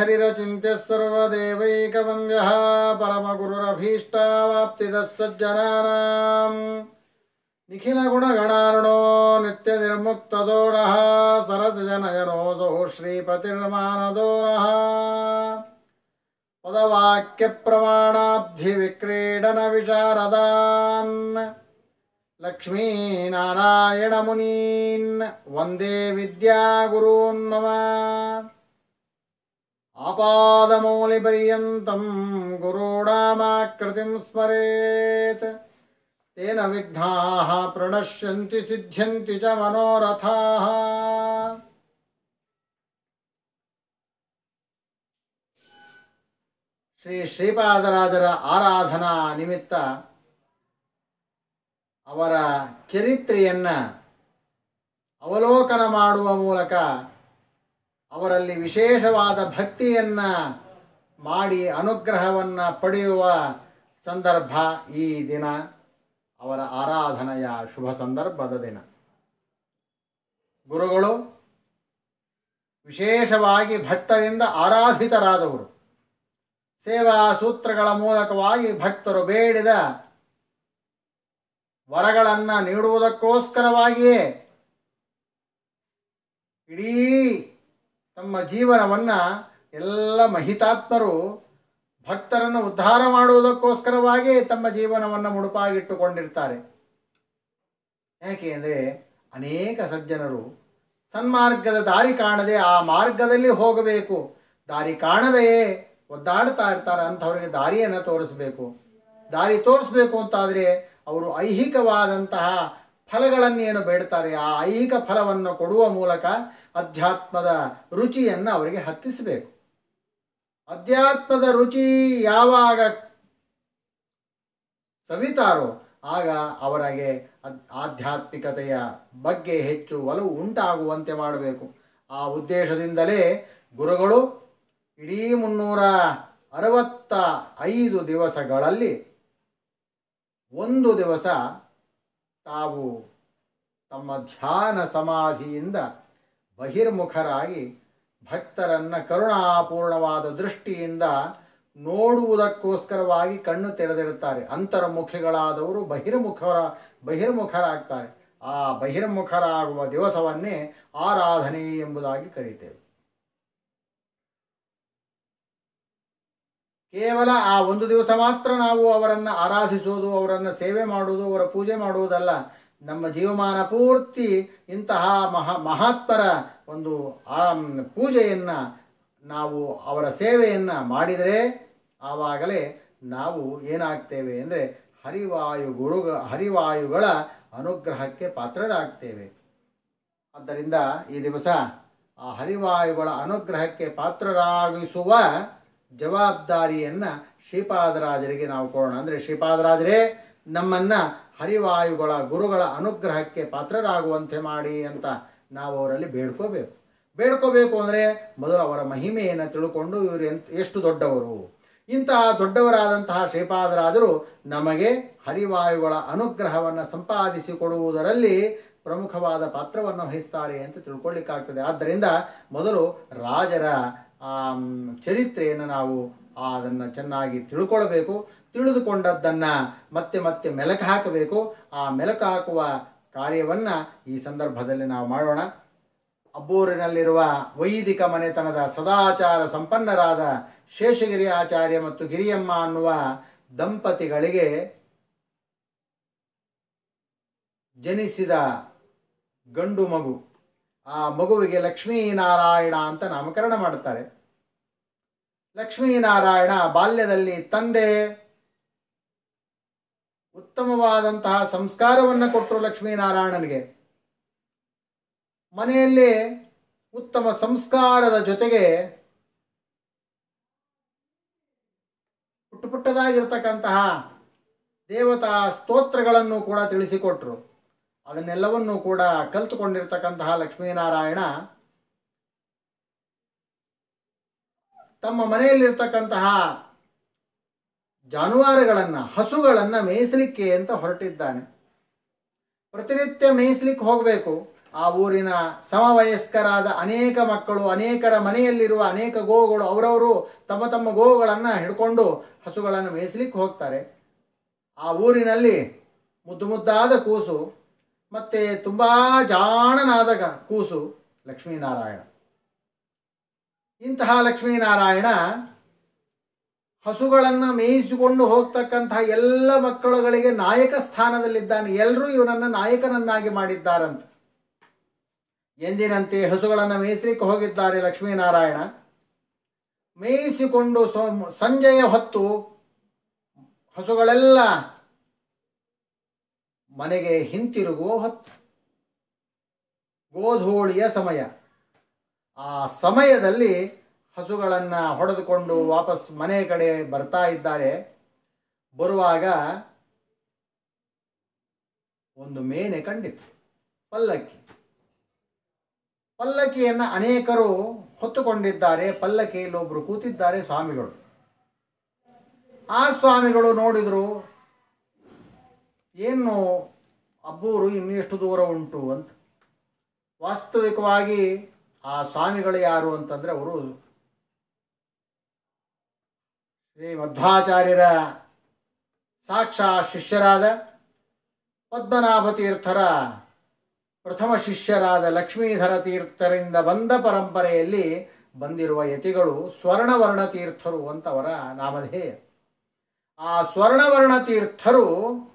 ಹರಿರಚಿಂತ್ಯ ಸರ್ವದೇವೈಕವಂದ್ಯಃ ಪರಮಗುರುರಭೀಷ್ಟಾವಾಪ್ತಿದಃ ಸಜ್ಜನಾನಾಂ ನಿಖಿಲಗುಣಗಣಾರ್ಣೋ ನಿತ್ಯ ನಿರ್ಮುಕ್ತದೋರಃ ಸರಸಜನಯನೋಸೋ ಶ್ರೀಪತಿರ್ಮಾನದೋರಃ ಪದವಾಕ್ಯ ಪ್ರಮಾಣಾಬ್ಧಿ ವಿಕ್ರೀಡನ ವಿಶಾರದಾನ್ ಲಕ್ಷ್ಮೀನಾರಾಯಣ ಮುನೀನ್ ವಂದೇ ವಿದ್ಯಾಗುರೂನ್ ಮಮ ಆಪಾದಮೌಲಿಪರ್ಯಂತಂ ಗುರುಣಾಮಾಕೃತಿಂ ಸ್ಮರೇತ್ ತೇನ ವಿಘ್ನಾಃ ಪ್ರಣಶ್ಯಂತಿ ಸಿದ್ಧ್ಯಂತಿ ಚ ಮನೋರಥಾಃ ಶ್ರೀ ಶ್ರೀಪಾದರಾಜರ ಆರಾಧನಾ ನಿಮಿತ್ತ ಅವರ ಚರಿತ್ರೆಯನ್ನು ಅವಲೋಕನ ಮಾಡುವ ಮೂಲಕ ಅವರಲ್ಲಿ ವಿಶೇಷವಾದ ಭಕ್ತಿಯನ್ನು ಮಾಡಿ ಅನುಗ್ರಹವನ್ನು ಪಡೆಯುವ ಸಂದರ್ಭ ಈ ದಿನ ಅವರ ಆರಾಧನೆಯ ಶುಭ ಸಂದರ್ಭದ ದಿನ ಗುರುಗಳು ವಿಶೇಷವಾಗಿ ಭಕ್ತರಿಂದ ಆರಾಧಿತರಾದವರು ಸೇವಾ ಸೂತ್ರಗಳ ಮೂಲಕವಾಗಿ ಭಕ್ತರು ಬೇಡಿದ ವರಗಳನ್ನು ನೀಡುವುದಕ್ಕೋಸ್ಕರವಾಗಿಯೇ ಇಡೀ ತಮ್ಮ ಜೀವನವನ್ನು ಎಲ್ಲ ಮಹಿತಾತ್ಮರು ಭಕ್ತರನ್ನು ಉದ್ಧಾರ ಮಾಡುವುದಕ್ಕೋಸ್ಕರವಾಗಿ ತಮ್ಮ ಜೀವನವನ್ನು ಮುಡುಪಾಗಿಟ್ಟುಕೊಂಡಿರ್ತಾರೆ ಯಾಕೆ ಅಂದರೆ ಅನೇಕ ಸಜ್ಜನರು ಸನ್ಮಾರ್ಗದ ದಾರಿ ಕಾಣದೆ ಆ ಮಾರ್ಗದಲ್ಲಿ ಹೋಗಬೇಕು ದಾರಿ ಕಾಣದೆಯೇ ಒದ್ದಾಡ್ತಾ ಇರ್ತಾರೆ ಅಂಥವರಿಗೆ ದಾರಿಯನ್ನು ತೋರಿಸಬೇಕು ದಾರಿ ತೋರಿಸ್ಬೇಕು ಅಂತಾದರೆ ಅವರು ಐಹಿಕವಾದಂತಹ ಫಲಗಳನ್ನೇನು ಬೇಡ್ತಾರೆ ಆ ಐಹಿಕ ಫಲವನ್ನು ಕೊಡುವ ಮೂಲಕ ಅಧ್ಯಾತ್ಮದ ರುಚಿಯನ್ನು ಅವರಿಗೆ ಹತ್ತಿಸಬೇಕು ಅಧ್ಯಾತ್ಮದ ರುಚಿ ಯಾವಾಗ ಸವಿತಾರೋ ಆಗ ಅವರಿಗೆ ಅದ್- ಆಧ್ಯಾತ್ಮಿಕತೆಯ ಬಗ್ಗೆ ಹೆಚ್ಚು ಒಲವು ಉಂಟಾಗುವಂತೆ ಮಾಡಬೇಕು ಆ ಉದ್ದೇಶದಿಂದಲೇ ಗುರುಗಳು ಇಡೀ ಮುನ್ನೂರ ಅರವತ್ತ ಐದು ದಿವಸಗಳಲ್ಲಿ ಒಂದು ದಿವಸ ತಾವು ತಮ್ಮ ಧ್ಯಾನ ಸಮಾಧಿಯಿಂದ ಬಹಿರ್ಮುಖರಾಗಿ ಭಕ್ತರನ್ನ ಕರುಣಾಪೂರ್ಣವಾದ ದೃಷ್ಟಿಯಿಂದ ನೋಡುವುದಕ್ಕೋಸ್ಕರವಾಗಿ ಕಣ್ಣು ತೆರೆದಿರುತ್ತಾರೆ ಅಂತರ್ಮುಖಿಗಳಾದವರು ಬಹಿರ್ಮುಖರ ಬಹಿರ್ಮುಖರಾಗ್ತಾರೆ ಆ ಬಹಿರ್ಮುಖರಾಗುವ ದಿವಸವನ್ನೇ ಆರಾಧನೆ ಎಂಬುದಾಗಿ ಕರೀತೇವೆ ಕೇವಲ ಆ ಒಂದು ದಿವಸ ಮಾತ್ರ ನಾವು ಅವರನ್ನು ಆರಾಧಿಸುವುದು ಅವರನ್ನು ಸೇವೆ ಮಾಡುವುದು ಅವರ ಪೂಜೆ ಮಾಡುವುದಲ್ಲ ನಮ್ಮ ಜೀವಮಾನ ಪೂರ್ತಿ ಇಂತಹ ಮಹಾ ಮಹಾತ್ಮರ ಒಂದು ಆ ಪೂಜೆಯನ್ನು ನಾವು ಅವರ ಸೇವೆಯನ್ನು ಮಾಡಿದರೆ ಆವಾಗಲೇ ನಾವು ಏನಾಗ್ತೇವೆ ಅಂದರೆ ಹರಿವಾಯು ಗುರು ಹರಿವಾಯುಗಳ ಅನುಗ್ರಹಕ್ಕೆ ಪಾತ್ರರಾಗ್ತೇವೆ ಆದ್ದರಿಂದ ಈ ದಿವಸ ಆ ಹರಿವಾಯುಗಳ ಅನುಗ್ರಹಕ್ಕೆ ಪಾತ್ರರಾಗಿಸುವ ಜವಾಬ್ದಾರಿಯನ್ನು ಶ್ರೀಪಾದರಾಜರಿಗೆ ನಾವು ಕೊಡೋಣ ಅಂದರೆ ಶ್ರೀಪಾದರಾಜರೇ ನಮ್ಮನ್ನು ಹರಿವಾಯುಗಳ ಗುರುಗಳ ಅನುಗ್ರಹಕ್ಕೆ ಪಾತ್ರರಾಗುವಂತೆ ಮಾಡಿ ಅಂತ ನಾವು ಅವರಲ್ಲಿ ಬೇಡ್ಕೋಬೇಕು ಬೇಡ್ಕೋಬೇಕು ಅಂದರೆ ಮೊದಲು ಅವರ ಮಹಿಮೆಯನ್ನು ತಿಳ್ಕೊಂಡು ಇವರು ಎಂತ ಎಷ್ಟು ದೊಡ್ಡವರು ಇಂತಹ ದೊಡ್ಡವರಾದಂತಹ ಶ್ರೀಪಾದರಾಜರು ನಮಗೆ ಹರಿವಾಯುಗಳ ಅನುಗ್ರಹವನ್ನು ಸಂಪಾದಿಸಿಕೊಡುವುದರಲ್ಲಿ ಪ್ರಮುಖವಾದ ಪಾತ್ರವನ್ನು ವಹಿಸ್ತಾರೆ ಅಂತ ತಿಳ್ಕೊಳ್ಳಿಕ್ಕಾಗ್ತದೆ ಆದ್ದರಿಂದ ಮೊದಲು ರಾಜರ ಆ, ಮ್, ಚರಿತ್ರೆಯನ್ನು ನಾವು ಅದನ್ನು ಚೆನ್ನಾಗಿ ತಿಳ್ಕೊಳ್ಬೇಕು ತಿಳಿದುಕೊಂಡದ್ದನ್ನು ಮತ್ತೆ ಮತ್ತೆ ಮೆಲಕು ಹಾಕಬೇಕು ಆ ಮೆಲಕು ಹಾಕುವ ಕಾರ್ಯವನ್ನು ಈ ಸಂದರ್ಭದಲ್ಲಿ ನಾವು ಮಾಡೋಣ ಅಬ್ಬೂರಿನಲ್ಲಿರುವ ವೈದಿಕ ಮನೆತನದ ಸದಾಚಾರ ಸಂಪನ್ನರಾದ ಶೇಷಗಿರಿ ಆಚಾರ್ಯ ಮತ್ತು ಗಿರಿಯಮ್ಮ ಅನ್ನುವ ದಂಪತಿಗಳಿಗೆ ಜನಿಸಿದ ಗಂಡು ಮಗು ಆ ಮಗುವಿಗೆ ಲಕ್ಷ್ಮೀನಾರಾಯಣ ಅಂತ ನಾಮಕರಣ ಮಾಡುತ್ತಾರೆ ಲಕ್ಷ್ಮೀನಾರಾಯಣ ಬಾಲ್ಯದಲ್ಲಿ ತಂದೆ ಉತ್ತಮವಾದಂತಹ ಸಂಸ್ಕಾರವನ್ನು ಕೊಟ್ಟರು ಲಕ್ಷ್ಮೀನಾರಾಯಣನಿಗೆ ಮನೆಯಲ್ಲಿ ಉತ್ತಮ ಸಂಸ್ಕಾರದ ಜೊತೆಗೆ ಪುಟ್ಟ ಪುಟ್ಟದಾಗಿರ್ತಕ್ಕಂತಹ ದೇವತಾ ಸ್ತೋತ್ರಗಳನ್ನು ಕೂಡ ತಿಳಿಸಿಕೊಟ್ರು ಅದನ್ನೆಲ್ಲವನ್ನೂ ಕೂಡ ಕಲಿತುಕೊಂಡಿರ್ತಕ್ಕಂತಹ ಲಕ್ಷ್ಮೀನಾರಾಯಣ ತಮ್ಮ ಮನೆಯಲ್ಲಿರ್ತಕ್ಕಂತಹ ಜಾನುವಾರುಗಳನ್ನು ಹಸುಗಳನ್ನು ಮೇಯಿಸಲಿಕ್ಕೆ ಅಂತ ಹೊರಟಿದ್ದಾನೆ ಪ್ರತಿನಿತ್ಯ ಮೇಯಿಸ್ಲಿಕ್ಕೆ ಹೋಗಬೇಕು ಆ ಊರಿನ ಸಮವಯಸ್ಕರಾದ ಅನೇಕ ಮಕ್ಕಳು ಅನೇಕರ ಮನೆಯಲ್ಲಿರುವ ಅನೇಕ ಗೋವುಗಳು ಅವರವರು ತಮ್ಮ ತಮ್ಮ ಗೋವುಗಳನ್ನು ಹಿಡ್ಕೊಂಡು ಹಸುಗಳನ್ನು ಮೇಯಿಸ್ಲಿಕ್ಕೆ ಹೋಗ್ತಾರೆ ಆ ಊರಿನಲ್ಲಿ ಮುದ್ದು ಮುದ್ದಾದ ಕೂಸು ಮತ್ತು ತುಂಬ ಜಾಣನಾದ ಗ- ಕೂಸು ಲಕ್ಷ್ಮೀನಾರಾಯಣ ಇಂತಹ ಲಕ್ಷ್ಮೀನಾರಾಯಣ ಹಸುಗಳನ್ನು ಮೇಯಿಸಿಕೊಂಡು ಹೋಗ್ತಕ್ಕಂತಹ ಎಲ್ಲ ಮಕ್ಕಳುಗಳಿಗೆ ನಾಯಕ ಸ್ಥಾನದಲ್ಲಿದ್ದಾನೆ ಎಲ್ಲರೂ ಇವನನ್ನು ನಾಯಕನನ್ನಾಗಿ ಮಾಡಿದ್ದಾರಂತೆ ಎಂದಿನಂತೆ ಹಸುಗಳನ್ನು ಮೇಯಿಸಲಿಕ್ಕೆ ಹೋಗಿದ್ದಾರೆ ಲಕ್ಷ್ಮೀನಾರಾಯಣ ಮೇಯಿಸಿಕೊಂಡು ಸೋ ಸಂಜೆಯ ಹೊತ್ತು ಹಸುಗಳೆಲ್ಲ ಮನೆಗೆ ಹಿಂತಿರುಗುವ ಹೊತ್ತು ಗೋಧೂಳಿಯ ಸಮಯ ಆ ಸಮಯದಲ್ಲಿ ಹಸುಗಳನ್ನು ಹೊಡೆದುಕೊಂಡು ವಾಪಸ್ ಮನೆ ಕಡೆ ಬರ್ತಾ ಇದ್ದಾರೆ ಬರುವಾಗ ಒಂದು ಮೇನೆ ಕಂಡಿತು ಪಲ್ಲಕ್ಕಿ ಪಲ್ಲಕ್ಕಿಯನ್ನು ಅನೇಕರು ಹೊತ್ತುಕೊಂಡಿದ್ದಾರೆ ಪಲ್ಲಕ್ಕಿಯಲ್ಲಿ ಒಬ್ಬರು ಕೂತಿದ್ದಾರೆ ಸ್ವಾಮಿಗಳು ಆ ಸ್ವಾಮಿಗಳು ನೋಡಿದರು ಏನು ಅಬ್ಬೂರು ಇನ್ನೂ ಎಷ್ಟು ದೂರ ಉಂಟು ಅಂತ ವಾಸ್ತವಿಕವಾಗಿ ಆ ಸ್ವಾಮಿಗಳು ಯಾರು ಅಂತಂದರೆ ಅವರು ಶ್ರೀ ಮಧ್ವಾಚಾರ್ಯರ ಸಾಕ್ಷಾ ಶಿಷ್ಯರಾದ ಪದ್ಮನಾಭ ತೀರ್ಥರ ಪ್ರಥಮ ಶಿಷ್ಯರಾದ ಲಕ್ಷ್ಮೀಧರ ತೀರ್ಥರಿಂದ ಬಂದ ಪರಂಪರೆಯಲ್ಲಿ ಬಂದಿರುವ ಯತಿಗಳು ಸ್ವರ್ಣವರ್ಣ ತೀರ್ಥರು ಅಂತ ಅವರ ನಾಮಧೇಯ ಆ ಸ್ವರ್ಣವರ್ಣ ತೀರ್ಥರು